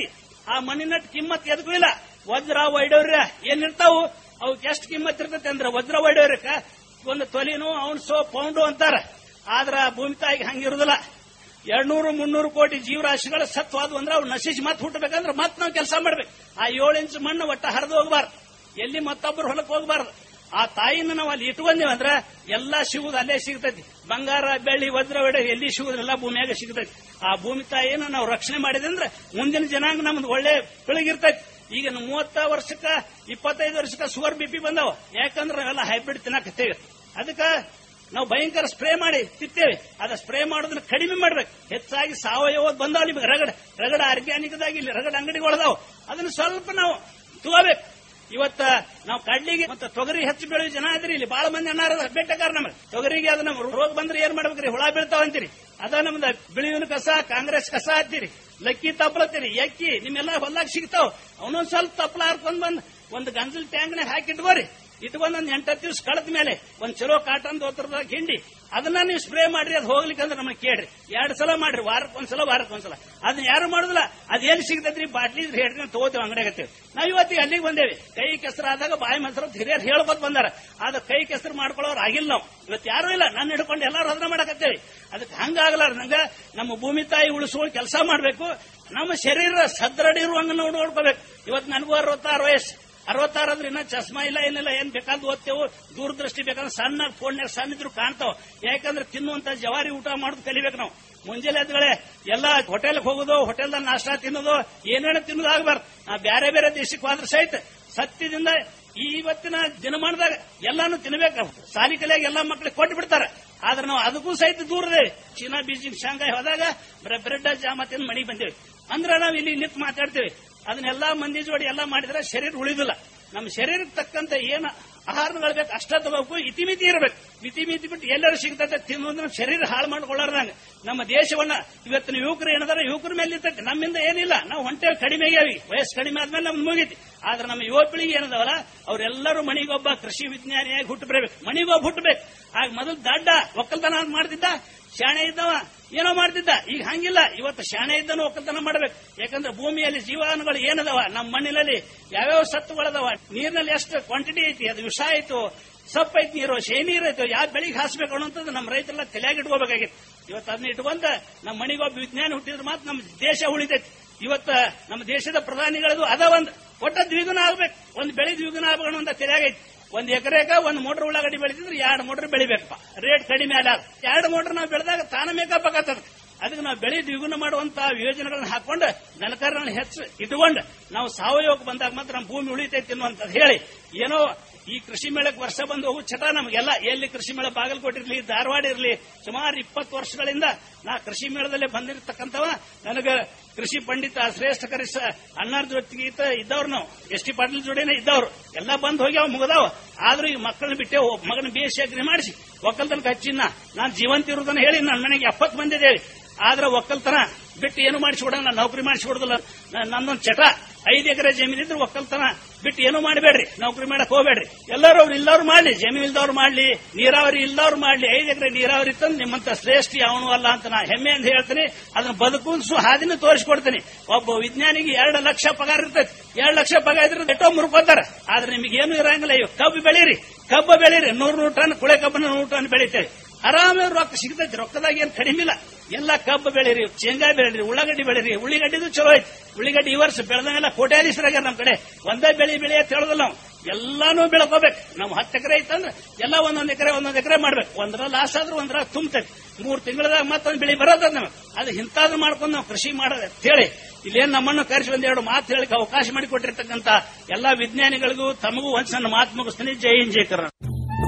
ಆ ಮಣ್ಣಿನ ಕಿಮ್ಮತ್ ಎದಕ್ಕೂ ಇಲ್ಲ ವಜ್ರ ವೈಡೂರ್ಯ ಏನಿರ್ತಾವು ಅವಕ್ಕೆ ಎಷ್ಟು ಕಿಮ್ಮತ್ ಇರ್ತೈತೆ ಅಂದ್ರೆ ವಜ್ರ ವೈಡೂರ್ಯಕ್ಕ ಒಂದು ತೊಲಿನು ಔನ್ಸೋ ಪೌಂಡು ಅಂತಾರ ಆದ್ರ ಭೂಮಿ ತಾಯಿಗೆ ಹಂಗಿರುದಿಲ್ಲ ಎರಡ್ನೂರು ಮುನ್ನೂರು ಕೋಟಿ ಜೀವರಾಶಿಗಳ ಸತ್ವಾದ್ವು ಅಂದ್ರೆ ಅವು ನಶಿಸಿ ಮತ್ತೆ ಹುಟ್ಟಬೇಕಂದ್ರೆ ಮತ್ತೆ ನಾವು ಕೆಲಸ ಮಾಡ್ಬೇಕು ಆ ಏಳು ಇಂಚು ಮಣ್ಣು ಒಟ್ಟ ಹರಿದು ಹೋಗಬಾರ್ದು ಎಲ್ಲಿ ಮತ್ತೊಬ್ಬರು ಹೊಲಕ್ಕೆ ಹೋಗಬಾರ್ದು ಆ ತಾಯಿನ ನಾವು ಅಲ್ಲಿ ಇಟ್ಕೊಂಡೇವ ಅಂದ್ರೆ ಎಲ್ಲಾ ಸಿಗುದು ಅಲ್ಲೇ ಸಿಗ್ತೈತಿ ಬಂಗಾರ ಬೆಳ್ಳಿ ವಜ್ರ ಒಡೆ ಎಲ್ಲಿ ಸಿಗುದಿಲ್ಲ ಭೂಮಿಯಾಗ ಸಿಗ್ತೈತಿ ಆ ಭೂಮಿ ತಾಯಿನ ನಾವು ರಕ್ಷಣೆ ಮಾಡಿದ್ರೆ ಅಂದ್ರೆ ಮುಂದಿನ ಜನಾಂಗ ನಮ್ದು ಒಳ್ಳೆ ಬೆಳಗಿರ್ತೈತಿ ಈಗ ನಾವು ಮೂವತ್ತ ವರ್ಷಕ್ಕ ಇಪ್ಪತ್ತೈದು ವರ್ಷಕ್ಕ ಶುಗರ್ ಬಿಪಿ ಬಂದಾವ ಯಾಕಂದ್ರೆ ನಾವೆಲ್ಲ ಹೈಬ್ರಿಡ್ ತಿನ್ನಕತ್ತೇವೆ ಅದಕ್ಕ ನಾವು ಭಯಂಕರ ಸ್ಪ್ರೇ ಮಾಡಿ ತಿತ್ತೇವೆ ಅದ ಸ್ಪ್ರೇ ಮಾಡೋದನ್ನ ಕಡಿಮೆ ಮಾಡ್ಬೇಕು ಹೆಚ್ಚಾಗಿ ಸಾವಯವ ಬಂದಾವ ನಿಮಗೆ ರಗಡ ರಗಡ ಆರ್ಗ್ಯಾನಿಕ್ದಾಗಿ ಇಲ್ಲಿ ರಗಡ ಅಂಗಡಿಗಳದಾವ ಅದನ್ನ ಸ್ವಲ್ಪ ನಾವು ತಗೋಬೇಕು ಇವತ್ತ ನಾವು ಕಡ್ಲಿಗೆ ಮತ್ತೆ ತೊಗರಿ ಹೆಚ್ಚು ಬೆಳೆಯುವ ಜನ ಇದ್ರಿ ಇಲ್ಲಿ ಬಹಳ ಮಂದಿ ಅನ್ನಾರ ಬೆಟ್ಟಕಾರ ನಮಗೆ ತೊಗರಿಗೆ ಅದನ್ನ ರೋಗ ಬಂದ್ರೆ ಏನ್ ಮಾಡ್ಬೇಕ್ರಿ ಹುಳ ಬೀಳ್ತಾವ ಅಂತೀರಿ ಅದ ನಮ್ದ ಬಿಳಿವಿನ ಕಸ ಕಾಂಗ್ರೆಸ್ ಕಸ ಅಂತೀರಿ ಲಕ್ಕಿ ತಪ್ಪಲತ್ತೀರಿ ಎಕ್ಕಿ ನಿಮ್ಮೆಲ್ಲ ಹೊಲ್ದಾಗ ಸಿಗ್ತಾವ ಅವನೊಂದ್ ಸ್ವಲ್ಪ ತಪ್ಪಲ ಹಾರ್ಕೊಂಡ್ ಬಂದ್ ಒಂದು ಗಂಜಲ್ ಟ್ಯಾಂಕ್ನಾಗ ಹಾಕಿಟ್ಕೋರಿ ಇಟ್ಕೊಂಡ್ ಒಂದ್ ಎಂಟತ್ತು ದಿವಸ ಕಳೆದ ಮೇಲೆ ಒಂದ್ ಚಲೋ ಕಾಟನ್ ದೋತ್ರದಾಗ ಹಿಂಡಿ ಅದನ್ನ ನೀವು ಸ್ಪ್ರೇ ಮಾಡ್ರಿ ಅದು ಹೋಗ್ಲಿಕ್ಕೆ ಅಂದ್ರೆ ನಮಗೆ ಕೇಳ್ರಿ ಎರಡ್ ಸಲ ಮಾಡ್ರಿ ವಾರಕ್ಕೆ ಒಂದ್ಸಲ ವಾರಕ್ಕೆ ಒಂದ್ಸಲ ಅದನ್ನ ಯಾರು ಮಾಡುದಿಲ್ಲ ಅದೇನ್ ಸಿಗ್ತೈತ್ರಿ ಬಾಟ್ಲಿ ಹೇಳ್ತೀನಿ ತಗೋತೇವೆ ಅಂಗಡಿಯಾಗತ್ತೇವೆ ನಾವ್ ಇವತ್ತಿಗೆ ಅಲ್ಲಿಗೆ ಬಂದೇವಿ ಕೈ ಕೆಸರಾದಾಗ ಬಾಯಿ ಮಸರು ಹಿರಿಯರು ಹೇಳ್ಕೊತ ಬಂದಾರ ಆದ್ರೆ ಕೈ ಕೆಸರು ಮಾಡ್ಕೊಳ್ಳೋರು ಆಗಿಲ್ಲ ನಾವು ಇವತ್ತು ಯಾರು ಇಲ್ಲ ನನ್ನ ಹಿಡ್ಕೊಂಡು ಎಲ್ಲಾರು ಅದನ್ನ ಮಾಡಕತ್ತೇವಿ ಅದಕ್ಕೆ ಹಂಗಾಗಲಾರ್ದಂಗ ನಮ್ಮ ಭೂಮಿ ತಾಯಿ ಉಳಿಸುವ ಕೆಲಸ ಮಾಡ್ಬೇಕು ನಮ್ಮ ಶರೀರ ಸದೃಢ ಇರುವಂಗ ನಾವು ನೋಡ್ಕೋಬೇಕು ಇವತ್ತು ನನಗೂ ಅರವತ್ತಾರು ವಯಸ್ಸು ಅರವತ್ತಾರು ಅಂದ್ರೆ ಇನ್ನ ಚಸ್ಮಾ ಇಲ್ಲ ಏನಿಲ್ಲ ಏನ್ ಬೇಕಾದ್ ಓದ್ತೇವು ದೂರದೃಷ್ಟಿ ಬೇಕಂದ್ರೆ ಸಣ್ಣ ಫೋನ್ಯಾಗ ಸಣ್ಣ ಇದ್ರು ಕಾಣ್ತಾವ ಯಾಕಂದ್ರೆ ತಿನ್ನುವಂತ ಜವಾರಿ ಊಟ ಮಾಡೋದು ಕಲಿಬೇಕು ನಾವು ಮುಂಜಾನೆ ಎದ್ಗಳೇ ಎಲ್ಲ ಹೋಟೆಲ್ಗೆ ಹೋಗೋದು ಹೋಟೆಲ್ದಾಗ ನಾಷ್ಟಾ ತಿನ್ನೋದು ಏನೇನು ತಿನ್ನೋದು ಆಗ್ಬಾರ್ದು ನಾ ಬೇರೆ ಬೇರೆ ದೇಶಕ್ಕೆ ಹೋದ್ರೆ ಸಹಿತ ಸತ್ಯದಿಂದ ಇವತ್ತಿನ ದಿನಮಾನದಾಗ ಎಲ್ಲಾನು ತಿನ್ಬೇಕು ಸಾಲಿ ಕಲಿಯಾಗ ಎಲ್ಲಾ ಮಕ್ಳಿಗೆ ಕೊಟ್ಟು ಬಿಡ್ತಾರೆ ಆದ್ರೆ ನಾವು ಅದಕ್ಕೂ ಸಹಿತ ದೂರದೇ ಚೀನಾ ಬೀಜಿಂಗ್ ಶಾಂಘಾಯ್ ಹೋದಾಗ ಬರೀ ಬ್ರೆಡ್ ಜಾಮ ತಿಂದು ಮನೆಗೆ ಬಂದೇವಿ ಅಂದ್ರೆ ನಾವು ಇಲ್ಲಿ ನಿಂತು ಮಾತಾಡ್ತೇವೆ ಅದನ್ನೆಲ್ಲಾ ಮಂದಿ ಜೋಡಿ ಎಲ್ಲ ಮಾಡಿದ್ರೆ ಶರೀರ ಉಳಿದಿಲ್ಲ ನಮ್ಮ ಶರೀರಕ್ಕೆ ತಕ್ಕಂತ ಏನು ಆಹಾರಗಳು ಬೇಕು ಅಷ್ಟ ತಗೋಬೇಕು ಇತಿಮಿತಿ ಇರಬೇಕು ಮಿತಿ ಬಿಟ್ಟು ಎಲ್ಲರೂ ಸಿಗ್ತದೆ ತಿನ್ನೋದ್ರ ಶರೀರ ಹಾಳು ಮಾಡ್ಕೊಳ್ಳಾರ್ದಂಗ ನಮ್ಮ ದೇಶವನ್ನ ಇವತ್ತಿನ ಯುವಕರು ಏನದಾರ ಯುವಕರ ಮೇಲೆ ಇರ್ತೈತೆ ನಮ್ಮಿಂದ ಏನಿಲ್ಲ ನಾವು ಹೊಂಟೆ ಕಡಿಮೆ ಆಗ್ಯಾವಿ ವಯಸ್ಸು ಕಡಿಮೆ ಆದ್ಮೇಲೆ ನಮ್ದು ಮುಗೀತಿ ಆದ್ರೆ ನಮ್ಮ ಯುವ ಪೀಳಿಗೆ ಏನದವಲ್ಲ ಅವರೆಲ್ಲರೂ ಮಣಿಗೊಬ್ಬ ಕೃಷಿ ವಿಜ್ಞಾನಿಯಾಗಿ ಹುಟ್ಟು ಬರಬೇಕು ಮಣಿಗೊಬ್ಬ ಹುಟ್ಟಬೇಕು ಆಗ ಮೊದಲು ದಡ್ಡ ಒಕ್ಕಲ್ತನ ಮಾಡ್ತಿದ್ದ ಶಾಣೆ ಇದ್ದವ ಏನೋ ಮಾಡ್ತಿದ್ದ ಈಗ ಹಂಗಿಲ್ಲ ಇವತ್ತು ಶಾಣೆ ಇದ್ದನು ಒಕ್ಕಲ್ತನ ಮಾಡ್ಬೇಕು ಯಾಕಂದ್ರೆ ಭೂಮಿಯಲ್ಲಿ ಜೀವಾಣುಗಳು ಏನದವ ನಮ್ಮ ಮಣ್ಣಿನಲ್ಲಿ ಯಾವ್ಯಾವ ಸತ್ತುಗಳದವ ನೀರಿನಲ್ಲಿ ಎಷ್ಟು ಕ್ವಾಂಟಿಟಿ ಐತಿ ಅದು ವಿಷ ಆಯ್ತು ಸಪ್ಪ ಐತಿ ನೀರು ಶೇ ನೀರು ಐತು ಯಾವ ಬೆಳಿಗ್ಗೆ ಹಾಸ್ಬೇಕು ಅನ್ನೋಂಥದ್ದು ನಮ್ಮ ರೈತರೆಲ್ಲ ತಲೆಯಾಗಿ ಇಟ್ಕೋಬೇಕಾಗಿತ್ತು ಇವತ್ತು ಅದನ್ನ ಇಟ್ಕೊಂಡ ನಮ್ಮ ಮಣಿಗೊಬ್ಬ ವಿಜ್ಞಾನ ಹುಟ್ಟಿದ್ರೆ ಮಾತ್ರ ನಮ್ಮ ದೇಶ ಉಳಿತೈತಿ ಇವತ್ತ ನಮ್ಮ ದೇಶದ ಪ್ರಧಾನಿಗಳದು ಅದ ಒಂದು ಒಟ್ಟ ದ್ವಿಗುಣ ಆಗ್ಬೇಕು ಒಂದು ಬೆಳೆ ದ್ವಿಗುಣ ಆಗ್ಬೇಕು ಅಂತ ತಲೆಯಾಗೈತಿ ಒಂದ್ ಎಕರೆಗ ಒಂದ್ ಮೋಟರ್ ಉಳ್ಳಾಗಡ್ಡಿ ಬೆಳೆದಿದ್ರೆ ಎರಡು ಮೋಟರ್ ಬೆಳಿಬೇಕಪ್ಪ ರೇಟ್ ಕಡಿಮೆ ಅಲ್ಲ ಎರಡು ಮೋಟರ್ ನಾವು ಬೆಳೆದಾಗ ತಾನ ಮೇಕಪ್ ಆಗತ್ತದ ಅದಕ್ಕೆ ನಾವು ಬೆಳೆ ದ್ವಿಗುಣ ಮಾಡುವಂತ ಯೋಜನೆಗಳನ್ನ ಹಾಕೊಂಡು ದನಕರಗಳನ್ನ ಹೆಚ್ಚು ಇಟ್ಕೊಂಡು ನಾವು ಸಾವಯವಕ್ಕೆ ಬಂದಾಗ ಮಾತ್ರ ನಮ್ಮ ಭೂಮಿ ಉಳಿತೈತಿ ಅನ್ನುವಂಥದ್ದು ಹೇಳಿ ಏನೋ ಈ ಕೃಷಿ ಮೇಳಕ್ಕೆ ವರ್ಷ ಬಂದು ಹೋಗು ಚಟ ನಮಗೆಲ್ಲ ಎಲ್ಲಿ ಕೃಷಿ ಮೇಳ ಬಾಗಲಕೋಟೆ ಇರಲಿ ಧಾರವಾಡ ಇರಲಿ ಸುಮಾರು ಇಪ್ಪತ್ತು ವರ್ಷಗಳಿಂದ ನಾ ಕೃಷಿ ಮೇಳದಲ್ಲೇ ಬಂದಿರತಕ್ಕಂಥವ ನನಗ ಕೃಷಿ ಪಂಡಿತ ಶ್ರೇಷ್ಠ ಕರಿಸ ಅಣ್ಣಾರ ಜೊತೆಗೆ ಇದ್ದವ್ರು ನಾವು ಎಸ್ ಟಿ ಪಾಟೀಲ್ ಜೋಡಿನೇ ಇದ್ದವ್ರು ಎಲ್ಲ ಬಂದ್ ಹೋಗ್ಯಾವ ಮುಗದಾವ ಆದ್ರೂ ಈ ಮಕ್ಕಳನ್ನ ಬಿಟ್ಟೆ ಮಗನ ಬಿ ಎಸ್ ಅಗ್ರಿ ಮಾಡಿಸಿ ಒಕ್ಕಲ್ತನಕ ಹಚ್ಚಿನ ನಾನು ಜೀವಂತ ಇರುವುದನ್ನ ಹೇಳಿ ನನ್ನ ಮನೆಗೆ ಎಪ್ಪತ್ತು ಬಂದಿದ್ದೇವೆ ಆದ್ರೆ ಒಕ್ಕಲ್ತನ ಬಿಟ್ಟು ಏನು ಮಾಡಿಸ್ಕೊಡೋಣ ನಾನು ನೌಕರಿ ಮಾಡಿಸ್ಕೊಡೋದಿಲ್ಲ ನನ್ನೊಂದು ಚಟ ಐದು ಎಕರೆ ಜಮೀನು ಇದ್ರೆ ಒಕ್ಕಲ್ತನ ಬಿಟ್ಟು ಏನು ಮಾಡಬೇಡ್ರಿ ನೌಕರಿ ಮಾಡಕ್ ಹೋಗ್ಬೇಡ್ರಿ ಎಲ್ಲರೂ ಅವ್ರು ಇಲ್ಲವ್ರು ಮಾಡ್ಲಿ ಜಮೀನು ಇಲ್ದವ್ರು ಮಾಡ್ಲಿ ನೀರಾವರಿ ಇಲ್ದವ್ರು ಮಾಡ್ಲಿ ಐದು ಎಕರೆ ನೀರಾವರಿ ತಂದು ನಿಮ್ಮಂತ ಶ್ರೇಷ್ಠ ಅವನು ಅಲ್ಲ ಅಂತ ನಾ ಹೆಮ್ಮೆ ಅಂತ ಹೇಳ್ತೀನಿ ಅದನ್ನ ಬದುಕು ಹಾದಿನ ತೋರಿಸ್ಕೊಡ್ತೀನಿ ಒಬ್ಬ ವಿಜ್ಞಾನಿಗೆ ಎರಡು ಲಕ್ಷ ಪಗಾರ ಇರ್ತೈತಿ ಎರಡು ಲಕ್ಷ ಪಗಾರ ಇದ್ರೆ ಎಷ್ಟೋ ಮುರ್ಕೋತಾರ ಆದ್ರೆ ನಿಮಗೆ ಏನು ಇರಂಗಿಲ್ಲ ಇವ್ ಕಬ್ಬು ಬೆಳೀರಿ ಕಬ್ಬು ಬೆಳೀರಿ ನೂರು ನೂರು ಟನ್ ಕುಳೆ ಕಬ್ಬನ ನೂರು ಟನ್ ಬೆಳಿತೇವೆ ಆರಾಮ ರೊಕ್ಕ ಸಿಗ್ತೈತಿ ರೊಕ್ಕದಾಗ ಏನ್ ಕಡಿಮೆ ಇಲ್ಲ ಎಲ್ಲ ಕಬ್ಬು ಬೆಳೀರಿ ಶೇಂಗಾ ಬೆಳೀರಿ ಉಳ್ಳಾಗಡ್ಡಿ ಬೆಳೀರಿ ಉಳ್ಳಿಗಡ್ಡಿದು ಚಲೋ ಐತಿ ಉಳ್ಳಿಗಡ್ಡಿ ಈ ವರ್ಷ ಬೆಳೆದಂಗೆಲ್ಲ ಕೋಟ್ಯಾಧೀಶರಾಗ್ಯಾರ ನಮ್ ಕಡೆ ಒಂದೇ ಬೆಳಿ ಬೆಳೆ ಅಂತ ಹೇಳೋದಿಲ್ಲ ನಾವು ಎಲ್ಲಾನು ಬೆಳ್ಕೋಬೇಕು ನಮ್ ಹತ್ತು ಎಕರೆ ಐತಂದ್ರೆ ಎಲ್ಲ ಒಂದೊಂದ್ ಎಕರೆ ಒಂದೊಂದ್ ಎಕರೆ ಮಾಡ್ಬೇಕು ಒಂದ್ರ ಲಾಸ್ ಆದ್ರೂ ಒಂದ್ರ ತುಂಬತೈತಿ ಮೂರ್ ತಿಂಗಳದಾಗ ಮತ್ತೊಂದು ಬೆಳಿ ಬರೋದ ನಮಗೆ ಅದು ಇಂತಾದ್ರು ಮಾಡ್ಕೊಂಡು ನಾವು ಕೃಷಿ ಮಾಡೋದು ಅಂತ ಹೇಳಿ ಇಲ್ಲೇನ್ ನಮ್ಮನ್ನು ಕರೆಸಿ ಒಂದೆರಡು ಮಾತು ಹೇಳಿಕೆ ಅವಕಾಶ ಮಾಡಿಕೊಟ್ಟಿರ್ತಕ್ಕಂಥ ಎಲ್ಲಾ ವಿಜ್ಞಾನಿಗಳಿಗೂ ತಮಗೂ ಒಂದ್ ಸಣ್ಣ ಮಾತು ಮುಗಿಸ್ತೀನಿ ಜೈ ಹಿಂದ್ ಜೈ ಕರ್ನಾಟಕ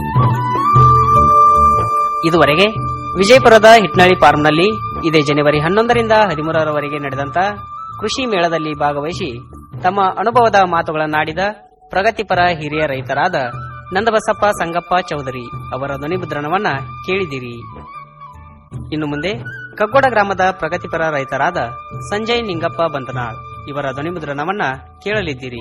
ಇದುವರೆಗೆ ವಿಜಯಪುರದ ಹಿಟ್ನಳ್ಳಿ ಫಾರ್ಮ್ನಲ್ಲಿ ಇದೇ ಜನವರಿ ಹನ್ನೊಂದರಿಂದ ಹದಿಮೂರರವರೆಗೆ ನಡೆದಂತ ಕೃಷಿ ಮೇಳದಲ್ಲಿ ಭಾಗವಹಿಸಿ ತಮ್ಮ ಅನುಭವದ ಮಾತುಗಳನ್ನಾಡಿದ ಪ್ರಗತಿಪರ ಹಿರಿಯ ರೈತರಾದ ನಂದಬಸಪ್ಪ ಸಂಗಪ್ಪ ಚೌಧರಿ ಅವರ ಧ್ವನಿಮುದ್ರಣವನ್ನ ಕೇಳಿದಿರಿ ಇನ್ನು ಮುಂದೆ ಕಗ್ಗೋಡ ಗ್ರಾಮದ ಪ್ರಗತಿಪರ ರೈತರಾದ ಸಂಜಯ್ ನಿಂಗಪ್ಪ ಬಂತನಾಳ್ ಇವರ ಧ್ವನಿಮುದ್ರಣವನ್ನ ಕೇಳಲಿದ್ದೀರಿ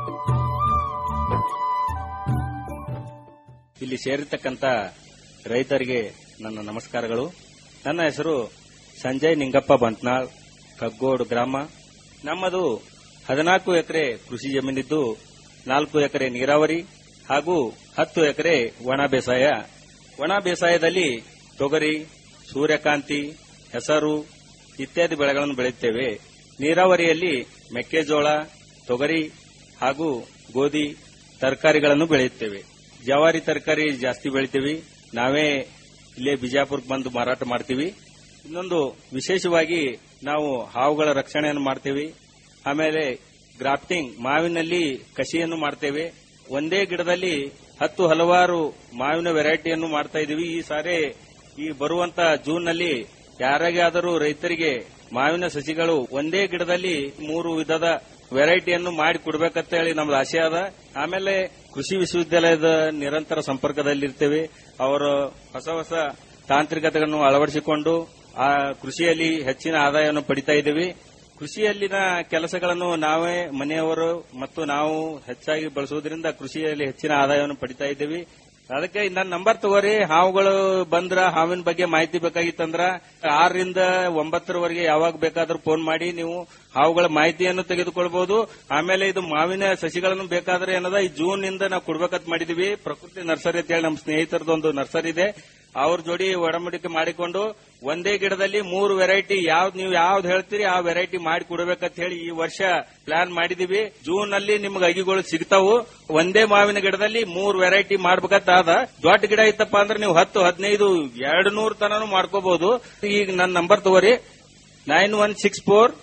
ಇಲ್ಲಿ ಸೇರಿರ್ತಕ್ಕಂಥ ರೈತರಿಗೆ ನನ್ನ ನಮಸ್ಕಾರಗಳು ನನ್ನ ಹೆಸರು ಸಂಜಯ್ ನಿಂಗಪ್ಪ ಬಂಟ್ನಾಳ್ ಕಗ್ಗೋಡು ಗ್ರಾಮ ನಮ್ಮದು ಹದಿನಾಲ್ಕು ಎಕರೆ ಕೃಷಿ ಜಮೀನಿದ್ದು ನಾಲ್ಕು ಎಕರೆ ನೀರಾವರಿ ಹಾಗೂ ಹತ್ತು ಎಕರೆ ಒಣ ಬೇಸಾಯ ಒಣ ಬೇಸಾಯದಲ್ಲಿ ತೊಗರಿ ಸೂರ್ಯಕಾಂತಿ ಹೆಸರು ಇತ್ಯಾದಿ ಬೆಳೆಗಳನ್ನು ಬೆಳೆಯುತ್ತೇವೆ ನೀರಾವರಿಯಲ್ಲಿ ಮೆಕ್ಕೆಜೋಳ ತೊಗರಿ ಹಾಗೂ ಗೋಧಿ ತರಕಾರಿಗಳನ್ನು ಬೆಳೆಯುತ್ತೇವೆ ಜವಾರಿ ತರಕಾರಿ ಜಾಸ್ತಿ ಬೆಳಿತೀವಿ ನಾವೇ ಇಲ್ಲೇ ಬಿಜಾಪುರಕ್ಕೆ ಬಂದು ಮಾರಾಟ ಮಾಡ್ತೀವಿ ಇನ್ನೊಂದು ವಿಶೇಷವಾಗಿ ನಾವು ಹಾವುಗಳ ರಕ್ಷಣೆಯನ್ನು ಮಾಡ್ತೀವಿ ಆಮೇಲೆ ಗ್ರಾಫ್ಟಿಂಗ್ ಮಾವಿನಲ್ಲಿ ಕಸಿಯನ್ನು ಮಾಡ್ತೇವೆ ಒಂದೇ ಗಿಡದಲ್ಲಿ ಹತ್ತು ಹಲವಾರು ಮಾವಿನ ವೆರೈಟಿಯನ್ನು ಮಾಡ್ತಾ ಇದೀವಿ ಈ ಸಾರಿ ಈ ಬರುವಂತ ಜೂನ್ ನಲ್ಲಿ ಯಾರಿಗಾದರೂ ರೈತರಿಗೆ ಮಾವಿನ ಸಸಿಗಳು ಒಂದೇ ಗಿಡದಲ್ಲಿ ಮೂರು ವಿಧದ ವೆರೈಟಿಯನ್ನು ಮಾಡಿ ಕೊಡ್ಬೇಕಂತ ಹೇಳಿ ನಮ್ದು ಆಸೆ ಅದ ಆಮೇಲೆ ಕೃಷಿ ವಿಶ್ವವಿದ್ಯಾಲಯದ ನಿರಂತರ ಸಂಪರ್ಕದಲ್ಲಿರ್ತೇವೆ ಅವರು ಹೊಸ ಹೊಸ ತಾಂತ್ರಿಕತೆಗಳನ್ನು ಅಳವಡಿಸಿಕೊಂಡು ಆ ಕೃಷಿಯಲ್ಲಿ ಹೆಚ್ಚಿನ ಆದಾಯವನ್ನು ಪಡಿತಾ ಇದ್ದೀವಿ ಕೃಷಿಯಲ್ಲಿನ ಕೆಲಸಗಳನ್ನು ನಾವೇ ಮನೆಯವರು ಮತ್ತು ನಾವು ಹೆಚ್ಚಾಗಿ ಬಳಸುವುದರಿಂದ ಕೃಷಿಯಲ್ಲಿ ಹೆಚ್ಚಿನ ಆದಾಯವನ್ನು ಪಡಿತಾ ಇದ್ದೀವಿ ಅದಕ್ಕೆ ನನ್ನ ನಂಬರ್ ತಗೋರಿ ಹಾವುಗಳು ಬಂದ್ರ ಹಾವಿನ ಬಗ್ಗೆ ಮಾಹಿತಿ ಬೇಕಾಗಿತ್ತಂದ್ರ ಆರರಿಂದ ಒಂಬತ್ತರವರೆಗೆ ಯಾವಾಗ ಬೇಕಾದ್ರೂ ಫೋನ್ ಮಾಡಿ ನೀವು ಹಾವುಗಳ ಮಾಹಿತಿಯನ್ನು ತೆಗೆದುಕೊಳ್ಬಹುದು ಆಮೇಲೆ ಇದು ಮಾವಿನ ಸಸಿಗಳನ್ನು ಬೇಕಾದ್ರೆ ಏನದ ಈ ಜೂನ್ ಇಂದ ನಾವು ಕೊಡ್ಬೇಕಂತ ಮಾಡಿದೀವಿ ಪ್ರಕೃತಿ ನರ್ಸರಿ ಅಂತ ಹೇಳಿ ನಮ್ಮ ಸ್ನೇಹಿತರದೊಂದು ನರ್ಸರಿ ಇದೆ ಅವ್ರ ಜೋಡಿ ಒಡಂಬಡಿಕೆ ಮಾಡಿಕೊಂಡು ಒಂದೇ ಗಿಡದಲ್ಲಿ ಮೂರು ವೆರೈಟಿ ಯಾವ್ದು ನೀವು ಯಾವ್ದು ಹೇಳ್ತೀರಿ ಆ ವೆರೈಟಿ ಮಾಡಿ ಕೊಡ್ಬೇಕಂತ ಹೇಳಿ ಈ ವರ್ಷ ಪ್ಲಾನ್ ಮಾಡಿದೀವಿ ಜೂನ್ ಅಲ್ಲಿ ನಿಮ್ಗೆ ಅಗಿಗಳು ಸಿಗ್ತಾವು ಒಂದೇ ಮಾವಿನ ಗಿಡದಲ್ಲಿ ಮೂರು ವೆರೈಟಿ ಮಾಡ್ಬೇಕಂತ ಆದ ದೊಡ್ಡ ಗಿಡ ಇತ್ತಪ್ಪ ಅಂದ್ರೆ ನೀವು ಹತ್ತು ಹದಿನೈದು ಎರಡು ನೂರು ತನನು ಮಾಡ್ಕೋಬಹುದು ಈಗ ನನ್ನ ನಂಬರ್ ತಗೋರಿ nine one six four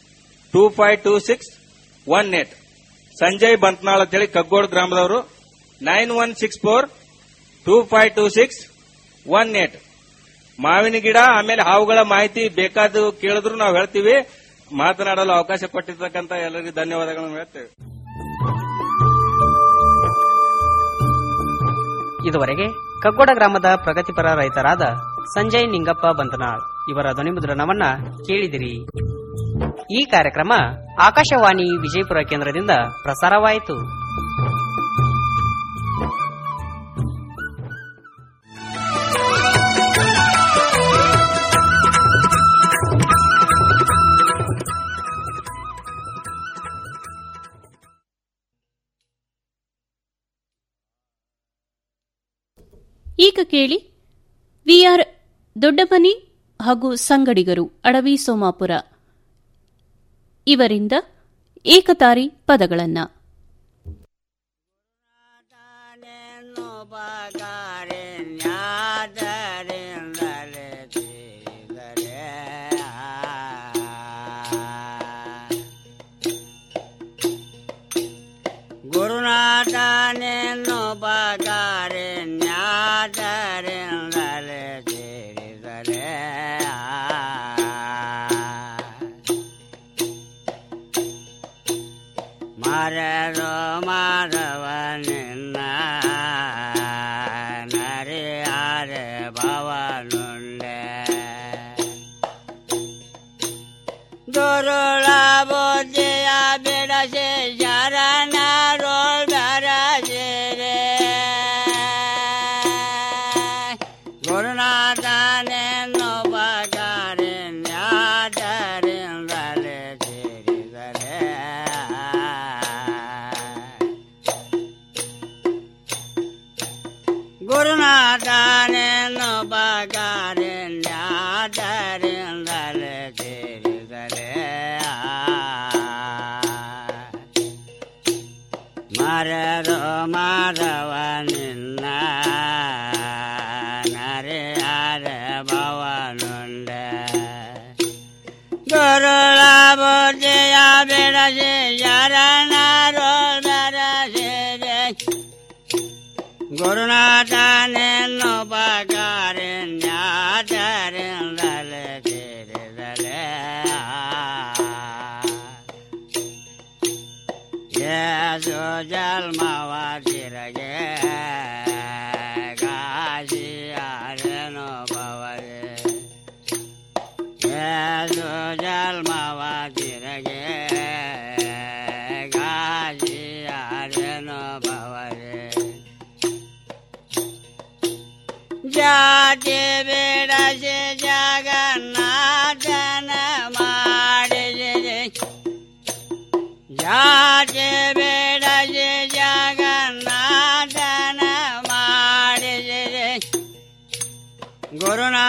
two five two six one eight Sanjay Bantnal ಅಂತ ಹೇಳಿ ಕಗ್ಗೋಡ್ ಗ್ರಾಮದವರು nine one six four two five two six one eight ಮಾವಿನ ಗಿಡ ಆಮೇಲೆ ಹಾವುಗಳ ಮಾಹಿತಿ ಬೇಕಾದ ಕೇಳಿದ್ರು ನಾವು ಹೇಳ್ತೀವಿ ಮಾತನಾಡಲು ಅವಕಾಶ ಕೊಟ್ಟಿರ್ತಕ್ಕಂಥ ಎಲ್ಲರಿಗೂ ಧನ್ಯವಾದಗಳನ್ನು ಹೇಳ್ತೇವೆ ಇದುವರೆಗೆ ಕಗ್ಗೋಡ ಗ್ರಾಮದ ಪ್ರಗತಿಪರ ರೈತರಾದ ಸಂಜಯ್ ನಿಂಗಪ್ಪ ಬಂತನಾಳ್ ಇವರ ಧ್ವನಿಮುದ್ರಣವನ್ನ ಕೇಳಿದಿರಿ ಈ ಕಾರ್ಯಕ್ರಮ ಆಕಾಶವಾಣಿ ವಿಜಯಪುರ ಕೇಂದ್ರದಿಂದ ಪ್ರಸಾರವಾಯಿತು ಈಗ ಕೇಳಿ ವಿಆರ್ ದೊಡ್ಡಮನಿ ಹಾಗೂ ಸಂಗಡಿಗರು ಅಡವಿ ಸೋಮಾಪುರ ಇವರಿಂದ ಏಕತಾರಿ ಪದಗಳನ್ನ ಗುರುನಾಥನೆನ್ನು ಬಗಾರೆ ನ್ಯಾದರಿಂದಲೇ ಸೇರಿದರೆ ಮರರು ಮಾಧವ ನಿನ್ನ ನರಿಯಾರೆ ಭವನುಂಡೆ ದುರುಳ ಬುದ್ಧಿಯ ಬಿಡಸೆ ಶರಣರೋಳ್ ಬೆರಸಿರೆ ಗುರುನಾಥನೆನ್ನು ಬಗಾರೆ ನ್ಯಾದರಿಂದಲೇ ಸೇರಿದರೆ ಗುರುನಾಥನೆನ್ನು ಬಗಾರೆ ನ್ಯಾದರಿಂದಲೇ ಸೇರಿದರೆ ಮರರು ಮಾಧವ ನಿನ್ನ ನರೆಯಾರ ಭವನುಂಡೆ ಗುರುಳ ಬುದ್ಧಿಯ ಬಿಡಸಿ ಶರಣರು ಬೆರಸಿದೆ ಗುರುನಾಥನೆನ್ನು ಬಗಾರೆ ನ್ಯಾದರಿಂದಲೇ ಸೇರಿದರೆ ಯೇಸು ಜನ್ಮವ ತಿರಗೆ ಗಾಸಿಯಾರೆನು ಬವರೆ ಯೇಸು ಜನ್ಮವ ತಿರಗೆ ಗಾಸಿಯಾರೆನು ಬವರೆ ಜಾತಿ ಬಿಡಸಿ ಜಗನ್ನಾಥನ ಮಾಡಿದೆ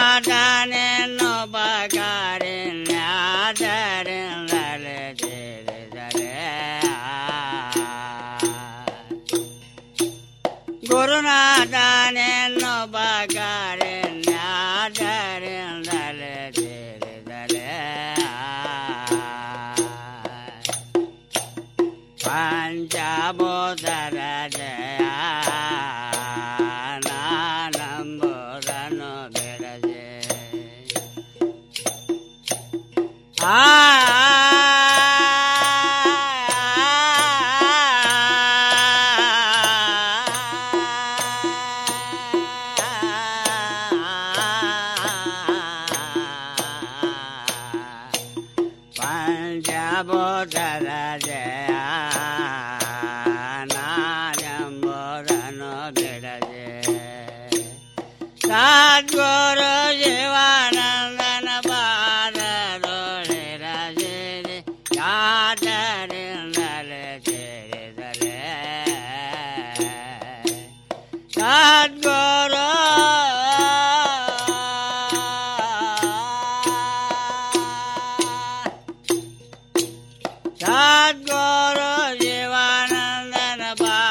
ಗುರುನಾಥನೆನ್ನು ಬಗಾರಿನ್ಯಾದರಿಂದಲೇ ತಿಳಿದರೆ ಗುರುನಾಥನೆನ್ನು ಬಗಾರಿನ್ಯಾದರಿಂದಲೇ ತಿಳಿದರೆ ಪಂಚಭೂತರ ಜಯ ನಾನಂಬುದನು ಬೆಳಜೆ ಆ ಪಂಚಭೂತರ ಜಯ ನಾನಂಬುದನು ಬೆಳಜೆ ಸದ್ಗುರು ಶಿವಾನಂದನ ಪಾದದೊಳಿರಜಿರಿ ಯಾದರಿಂದಲೇ ಸೇರಿದಲೇ ಸದ್ಗುರು ಸದ್ಗುರು ಶಿವಾನಂದನ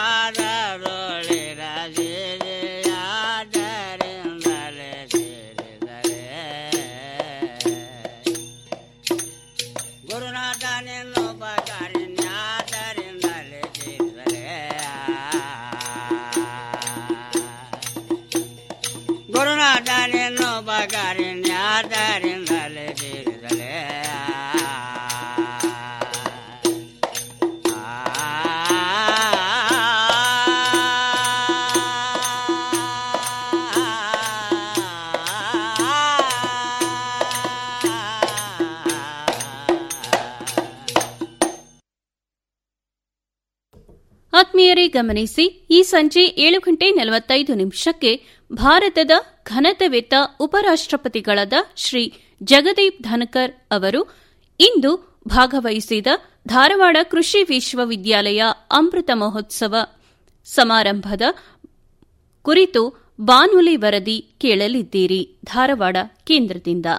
ಪಾದದೊಳಿರಜಿರಿ ಯಾದರಿಂದಲೇ ಸೇರಿದಲೇ ಗುರುನಾಥನೆನ್ನು ಬಗಾರಿನ್ಯಾದರಿಂದಲೇ ಸೇರಿದಲೇ ಗುರುನಾಥನೆನ್ನು ಬಗಾರಿನ್ಯಾದರಿಂದಲೇ ಸೇರಿದಲೇ ಆತ್ಮೀಯರೇ ಗಮನಿಸಿ ಈ ಸಂಜೆ ಏಳು ಗಂಟೆ ನಲವತ್ತೈದು ನಿಮಿಷಕ್ಕೆ ಭಾರತದ ಘನತೆವೆತ್ತ ಉಪರಾಷ್ಟಪತಿಗಳಾದ ಶ್ರೀ ಜಗದೀಪ್ ಧನಕರ್ ಅವರು ಇಂದು ಭಾಗವಹಿಸಿದ ಧಾರವಾಡ ಕೃಷಿ ವಿಶ್ವವಿದ್ಯಾಲಯ ಅಮೃತ ಮಹೋತ್ಸವ ಸಮಾರಂಭದ ಕುರಿತು ಬಾನುಲಿ ವರದಿ ಕೇಳಲಿದ್ದೀರಿ ಧಾರವಾಡ ಕೇಂದ್ರದಿಂದ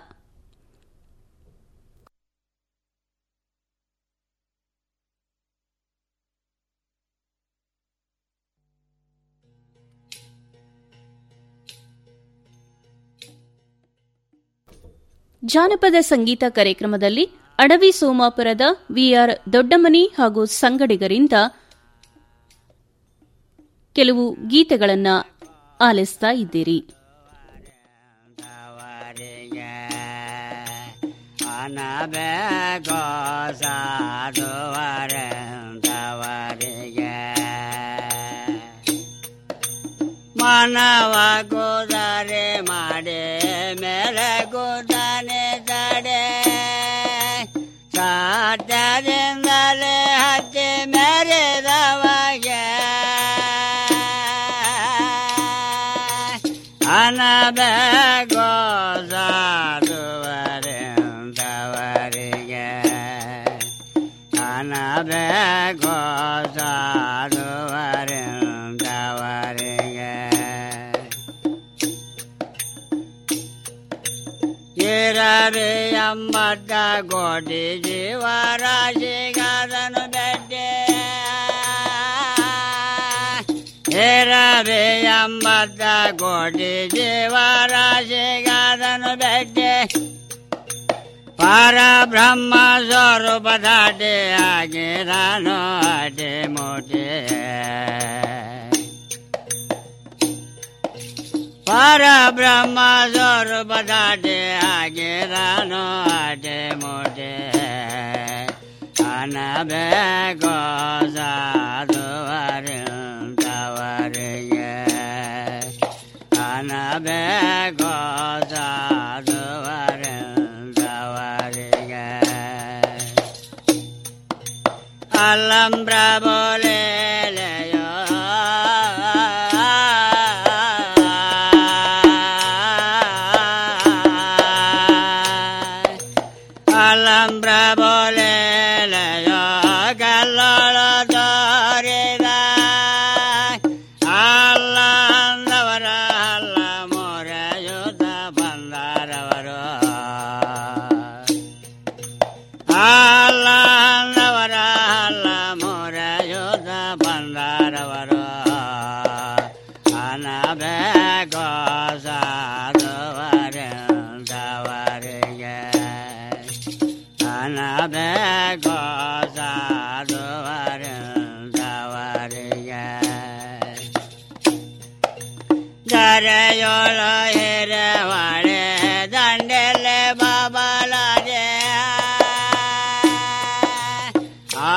ಜಾನಪದ ಸಂಗೀತ ಕಾರ್ಯಕ್ರಮದಲ್ಲಿ ಅಡವಿ ಸೋಮಾಪುರದ ವಿಆರ್ ದೊಡ್ಡಮನಿ ಹಾಗೂ ಸಂಗಡಿಗರಿಂದ ಕೆಲವು ಗೀತೆಗಳನ್ನು ಆಲಿಸ್ತಾ ಇದ್ದೀರಿ ಅನಬೇಕೋ ಸಾಧುವರೆಂದವರಿಗೆ ಮಾನವ ಕುದರೆ ಮಾಡಿ ಮೇಲೆ ಕುದನೆ ತಡೆ ಸಾಧ್ಯದಿಂದಲೇ ಹತ್ತಿ ಮೆರೆದವಗೆ ಅನಬೇಕೋ ಸಾಧುವರೆಂದವರಿಗೆ ಅನಬೇಕೋ ಸಾಧುವರೆಂದವರಿಗೆ ಇರರಿ ಎಂಬತ್ತ ಕೋಟಿ ಜೀವರಾಶಿಗಾದನು ಬೆಡ್ಡೆ ಇರರಿ ಎಂಬತ್ತ ಕೋಟಿ ಜೀವರಾಶಿಗಾದನು ಬೆಡ್ಡೆ ಪರಬ್ರಹ್ಮ ಸ್ವರೂಪ ದಾಟಿ ಆಗಿರನು ಅಡಿ ಮುಟಿ ಪರಬ್ರಹ್ಮ ಸ್ವರೂಪ ದಾಟಿ ಆಗಿರನು ಅಡಿ ಮುಟಿ ಅನಬೇಕೋ ಸಾಧುವರಿಂದವರಿಗೆ ಅನಬೇಕೋ ಸಾಧುವರಿಂದವರಿಗೆ ಅಲ್ಲಂಬ್ರ ಬೋಲೆಲೆಯೋ ಅಲ್ಲಂಬ್ರ ಬೋಲೆಲೆಯೋ ಕಲ್ಲೊಳ ತೋರಿದ ಅಲ್ಲ ಅಂದವರ ಅಲ್ಲ ಮೊರೆಯುತ್ತ ಬಂದ ಅನಬೇಕು ಸಾಧುವರಿಂದವರಿಗೆ ದರೆಯೊಳ ಹಿರವಳೆ ದಂಡೆಲೆ ಬಾಬಲಾಜೆ ಆ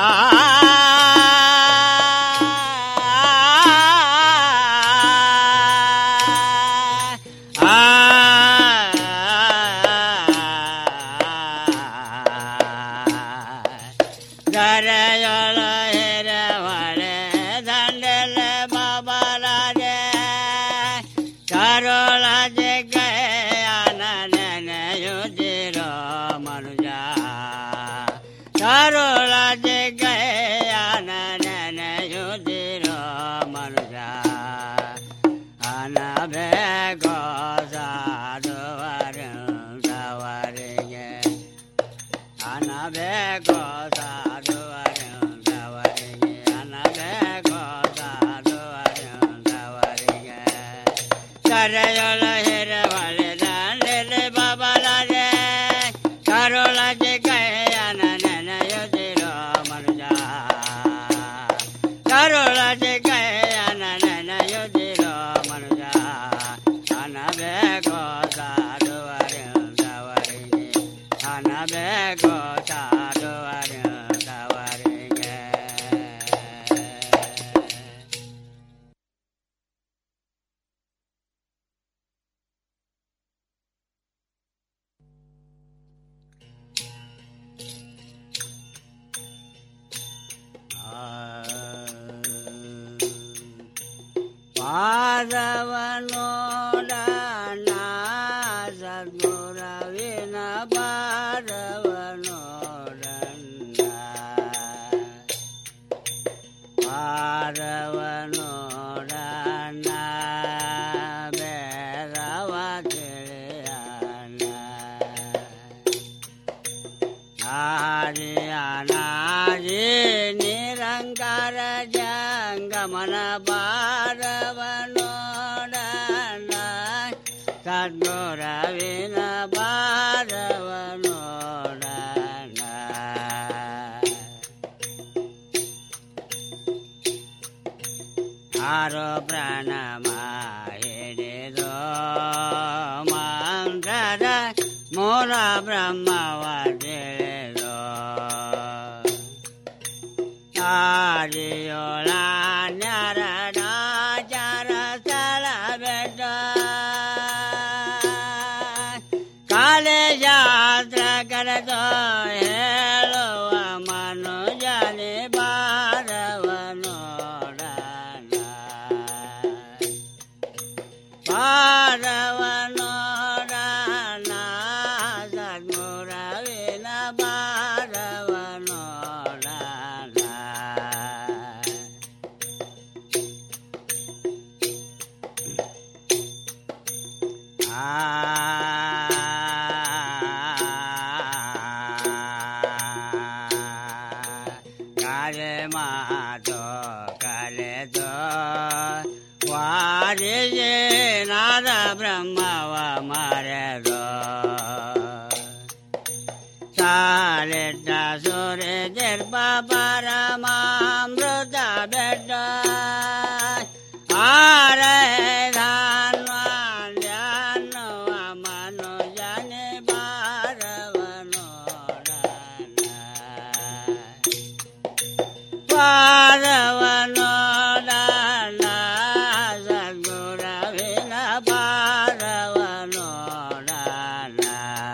ದರೆಯೊಳ ಹಿರವಳೆ ದಂಡೆಲೆ ಬಾಬಲಾಜೆ ಕರುಳ ಜಗಯನ ನೆನೆಯುತ್ತಿರೋ ಮನುಜ ಕರುಳ ಜಗಯನ ನೆನೆಯುತ್ತಿರೋ ಮನುಜ ಅನಬೇಕೋ ಸಾಧುವರಿಂದವರಿಗೆ ಅನಬೇಕೋ ಸಾಧುವರಿಂದವರಿಗೆ ಅನಬೇಕೋ ಸಾಧುವರಿಂದವರಿಗೆ ಕರೆಯೊಳ ಹಿರವಳೆ ದಾಂಡೆಲೆ ಬಬಲರೆ ಕರುಳ ಜಿಗಯನ ನೆನೆಯುತ್ತಿರೋ ಮನುಜ ಕರುಳ ಜಿಗಯನ ನೆನೆಯುತ್ತಿರೋ ಮನುಜ ಅನಬೇಕೋ ಸಾಧುವರಿಂದವರಿಗೆ ಅನಬೇಕೋ ಸಾಧುವರಿಂದವರಿಗೆ ಪಾದವನೋಡ ಸದ್ಗುರವಿನ ಪಾದವನೋಡನ್ನ ಪಾದವನೋಡನ್ನ ಬೇರವ ತಿಳಿಯನ್ನ ಆದಿ ಅನಾದಿ ನಿರಂಕಾರ ಜಂಗಮನ ಬಾರವನೋಡನ ಸದ್ಗುರವಿನ ಬಾರವನೋಡನ ಆರೋ ಪ್ರಾಣಮ ಹಿಡಿದೋ ಮಂತ್ರದ ಮೂಲ ಬ್ರಹ್ಮವ ತಿಳಿದೋ ಆದಿಯೋಳ ನ್ಯಾರಡಾಚಾರ ಸ್ಥಳ ಬೆಟ್ಟ ಕಾಲೇಜಾತ್ರ ಕರೆದೋ ಹೇಳುವ ಮನುಜನೆ ಬಾರವನೋಡನ ಬಾರವನೋಡನ ಸದ್ಗುರವಿನ ಬಾರವನೋಡನ ಕಾಲೆ ಮಾತೋ ಕಲೆದೋ ವಾರಿಯೇ ನಾದ ಬ್ರಹ್ಮವ ಮರೆದೋ ಸಾಲೆಟ್ಟ ಸೂರ್ಯ ದರ್ಪ ಪರಮಾಮೃತ ಬೆಟ್ಟ ಆರೆ ಧಾನ್ವಾನ್ಯಾನ್ನುವ ಮನುಜನೆ ಪಾರವನೋಡನ ಸದ್ಗುರವಿನ ಪಾರವನೋಡನ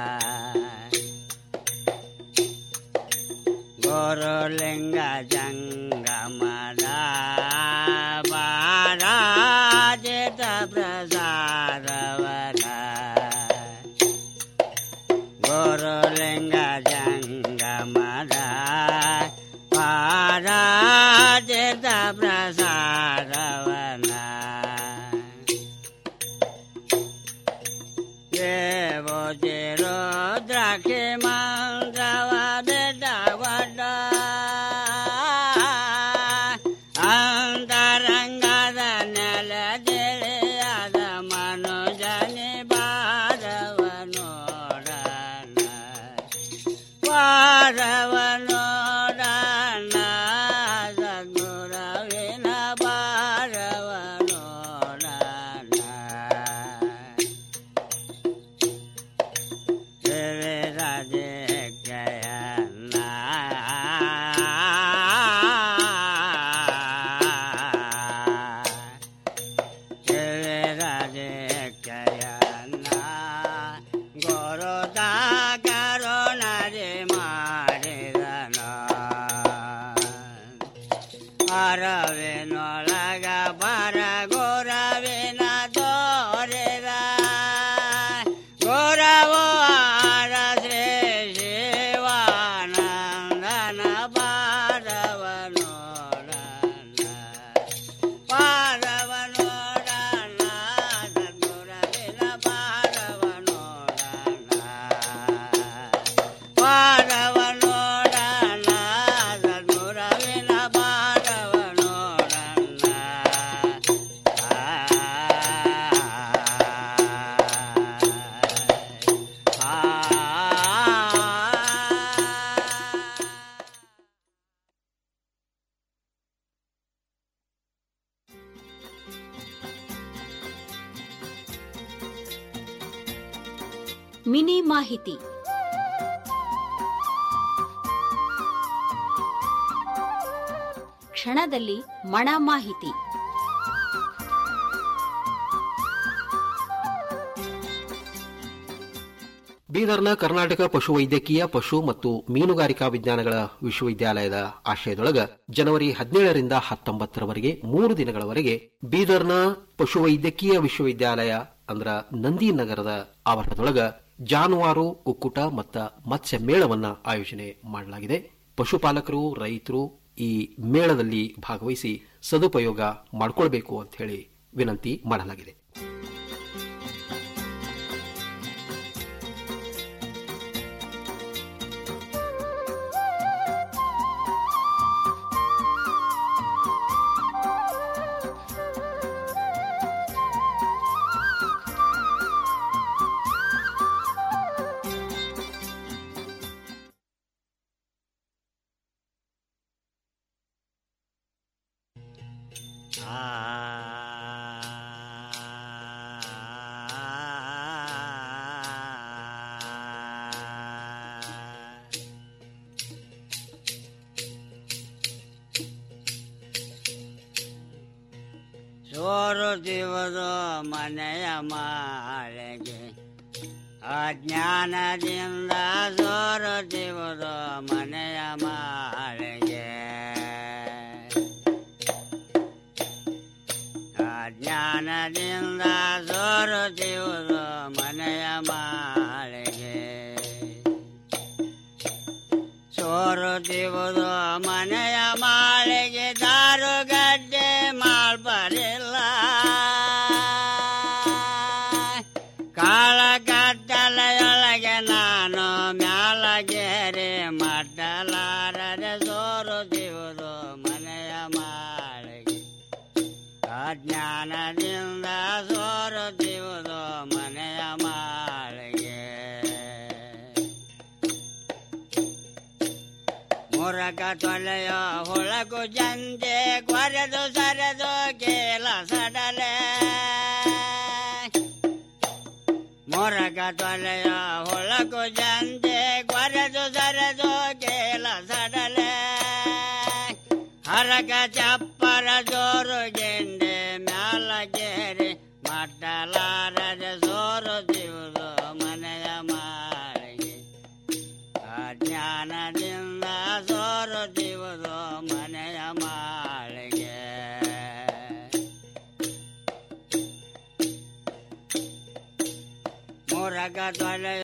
ಗುರುಲಿಂಗ ಜಂಗಮದ ಬಾರಾಜಿತ ಪ್ರಸಾದವನ ಗುರುಲಿಂಗ ಜಂಗಮದ ಪಾರಾಜಿತ ಪ್ರಸಾದವನ ದೇವೋಜಿರೋ ದ್ರಾಕ್ಷಿ ಮಂತ್ರವ ಬೆಟ್ಟವಡ್ಡ ಅಂತರಂಗದ ನೆಲ ತಿಳಿಯದ ಮನುಜನಿ ಬಾರವನೋಡನ ಪಾರ ಬಾರವನೋಡಣ್ಣ ಸದ್ಗುರವಿನ ಬಾರವನೋಡಣ್ಣ ದೇವರಾಜೆ ಕಯನ್ನ ದೇವರಾಜೆ ಕಯನ್ನ ಗುರುದ ಕರುಣರೆ ಮಾಡಿದನ ಅರವಿನೊಳಗ ಬರ ಗುರವಿನ ತೋರಿದ ಗುರವು ಆರ ಶ್ರೀ ಶಿವಾನಂದನ ಪಾದವನೋಡ ಪಾದವನೋಡನ ಸದ್ಗುರವಿನ ಪಾದವನೋಡನ ಪಾದವನೋಡನ ಸದ್ಗುರವಿನ ಪಾದವನೋಡನ ಮಿನಿ ಮಾಹಿತಿ ಕ್ಷಣದಲ್ಲಿ ಮಣ ಮಾಹಿತಿ ಬೀದರ್ನ ಕರ್ನಾಟಕ ಪಶುವೈದ್ಯಕೀಯ ಪಶು ಮತ್ತು ಮೀನುಗಾರಿಕಾ ವಿಜ್ಞಾನಗಳ ವಿಶ್ವವಿದ್ಯಾಲಯದ ಆಶ್ರಯದೊಳಗ ಜನವರಿ ಹದಿನೇಳರಿಂದ ಹತ್ತೊಂಬತ್ತರವರೆಗೆ ಮೂರು ದಿನಗಳವರೆಗೆ ಬೀದರ್ನ ಪಶುವೈದ್ಯಕೀಯ ವಿಶ್ವವಿದ್ಯಾಲಯ ಅಂದ್ರ ನಂದಿನಗರದ ಆವರಣದೊಳಗ ಜಾನುವಾರು ಒಕ್ಕೂಟ ಮತ್ತು ಮತ್ಸ್ಯ ಮೇಳವನ್ನ ಆಯೋಜನೆ ಮಾಡಲಾಗಿದೆ ಪಶುಪಾಲಕರು ರೈತರು ಈ ಮೇಳದಲ್ಲಿ ಭಾಗವಹಿಸಿ ಸದುಪಯೋಗ ಮಾಡಿಕೊಳ್ಬೇಕು ಅಂತ ಹೇಳಿ ವಿನಂತಿ ಮಾಡಲಾಗಿದೆ ಸೋರುತ್ತಿರುವುದು ಮನೆಯ ಮಾಳೆಗೆ ಅಜ್ಞಾನದಿಂದ ಸೋರುತ್ತಿರುವುದು ಮನೆಯ ಮಾಳೆಗೆ ಅಜ್ಞಾನದಿಂದ ಸೋರುತ್ತಿರುವುದು ಮನೆಯ ಮಾಳೆಗೆ ಸೋರುತ್ತಿರುವುದು ಮನೆಯ ಮಾಳಿಗೆ ದಾರುಗಡ್ಡೆ ಮಾಡ್ಬರಿಲ್ಲ ಕಾಳ ಕತ್ತಲೆಯೊಳಗೆ ನಾನು ಮ್ಯಾಲಗೇರಿ ಮಡ್ಡಲಾರದೆ ಸೋರುತ್ತಿರುವುದು ಮನೆಯ ಮಾಳಿಗೆ ಅಜ್ಞಾನದಿಂದ ಸೋರುತ್ತಿರುವುದು ಮನೆಯ ಮಾಳಿಗೆ ಮುರಕ ತೊಲೆಯ ಹೊಳಗು ಜಂಜೆ ಕೊರೆದು ಸರೆದು ಕೇಲ ಸಡಲೆ ಮೊರಗ ತೊಲೆಯ ಹೊಳಗು ಜಂಜೆ ಕೊರೆದು ಸರೆದು ಕೇಲ ಸಡಲೆ ಹರಗ ಚಪ್ಪರ ಜೋರು ಗೆಂಡೆ ಮ್ಯಾಲಗೇರಿ ಮಡ್ಡಲಾರದೆ ಸೋರುತ್ತಿರುವುದು ಮನೆಯ ಮಾಳಿಗೆ ಅಜ್ಞಾನದಿಂದ ಸೋರುತ್ತಿರುವುದು ಮನೆಯ ಮಾಳಿಗೆ ಮುರಗ ತೊಲೆ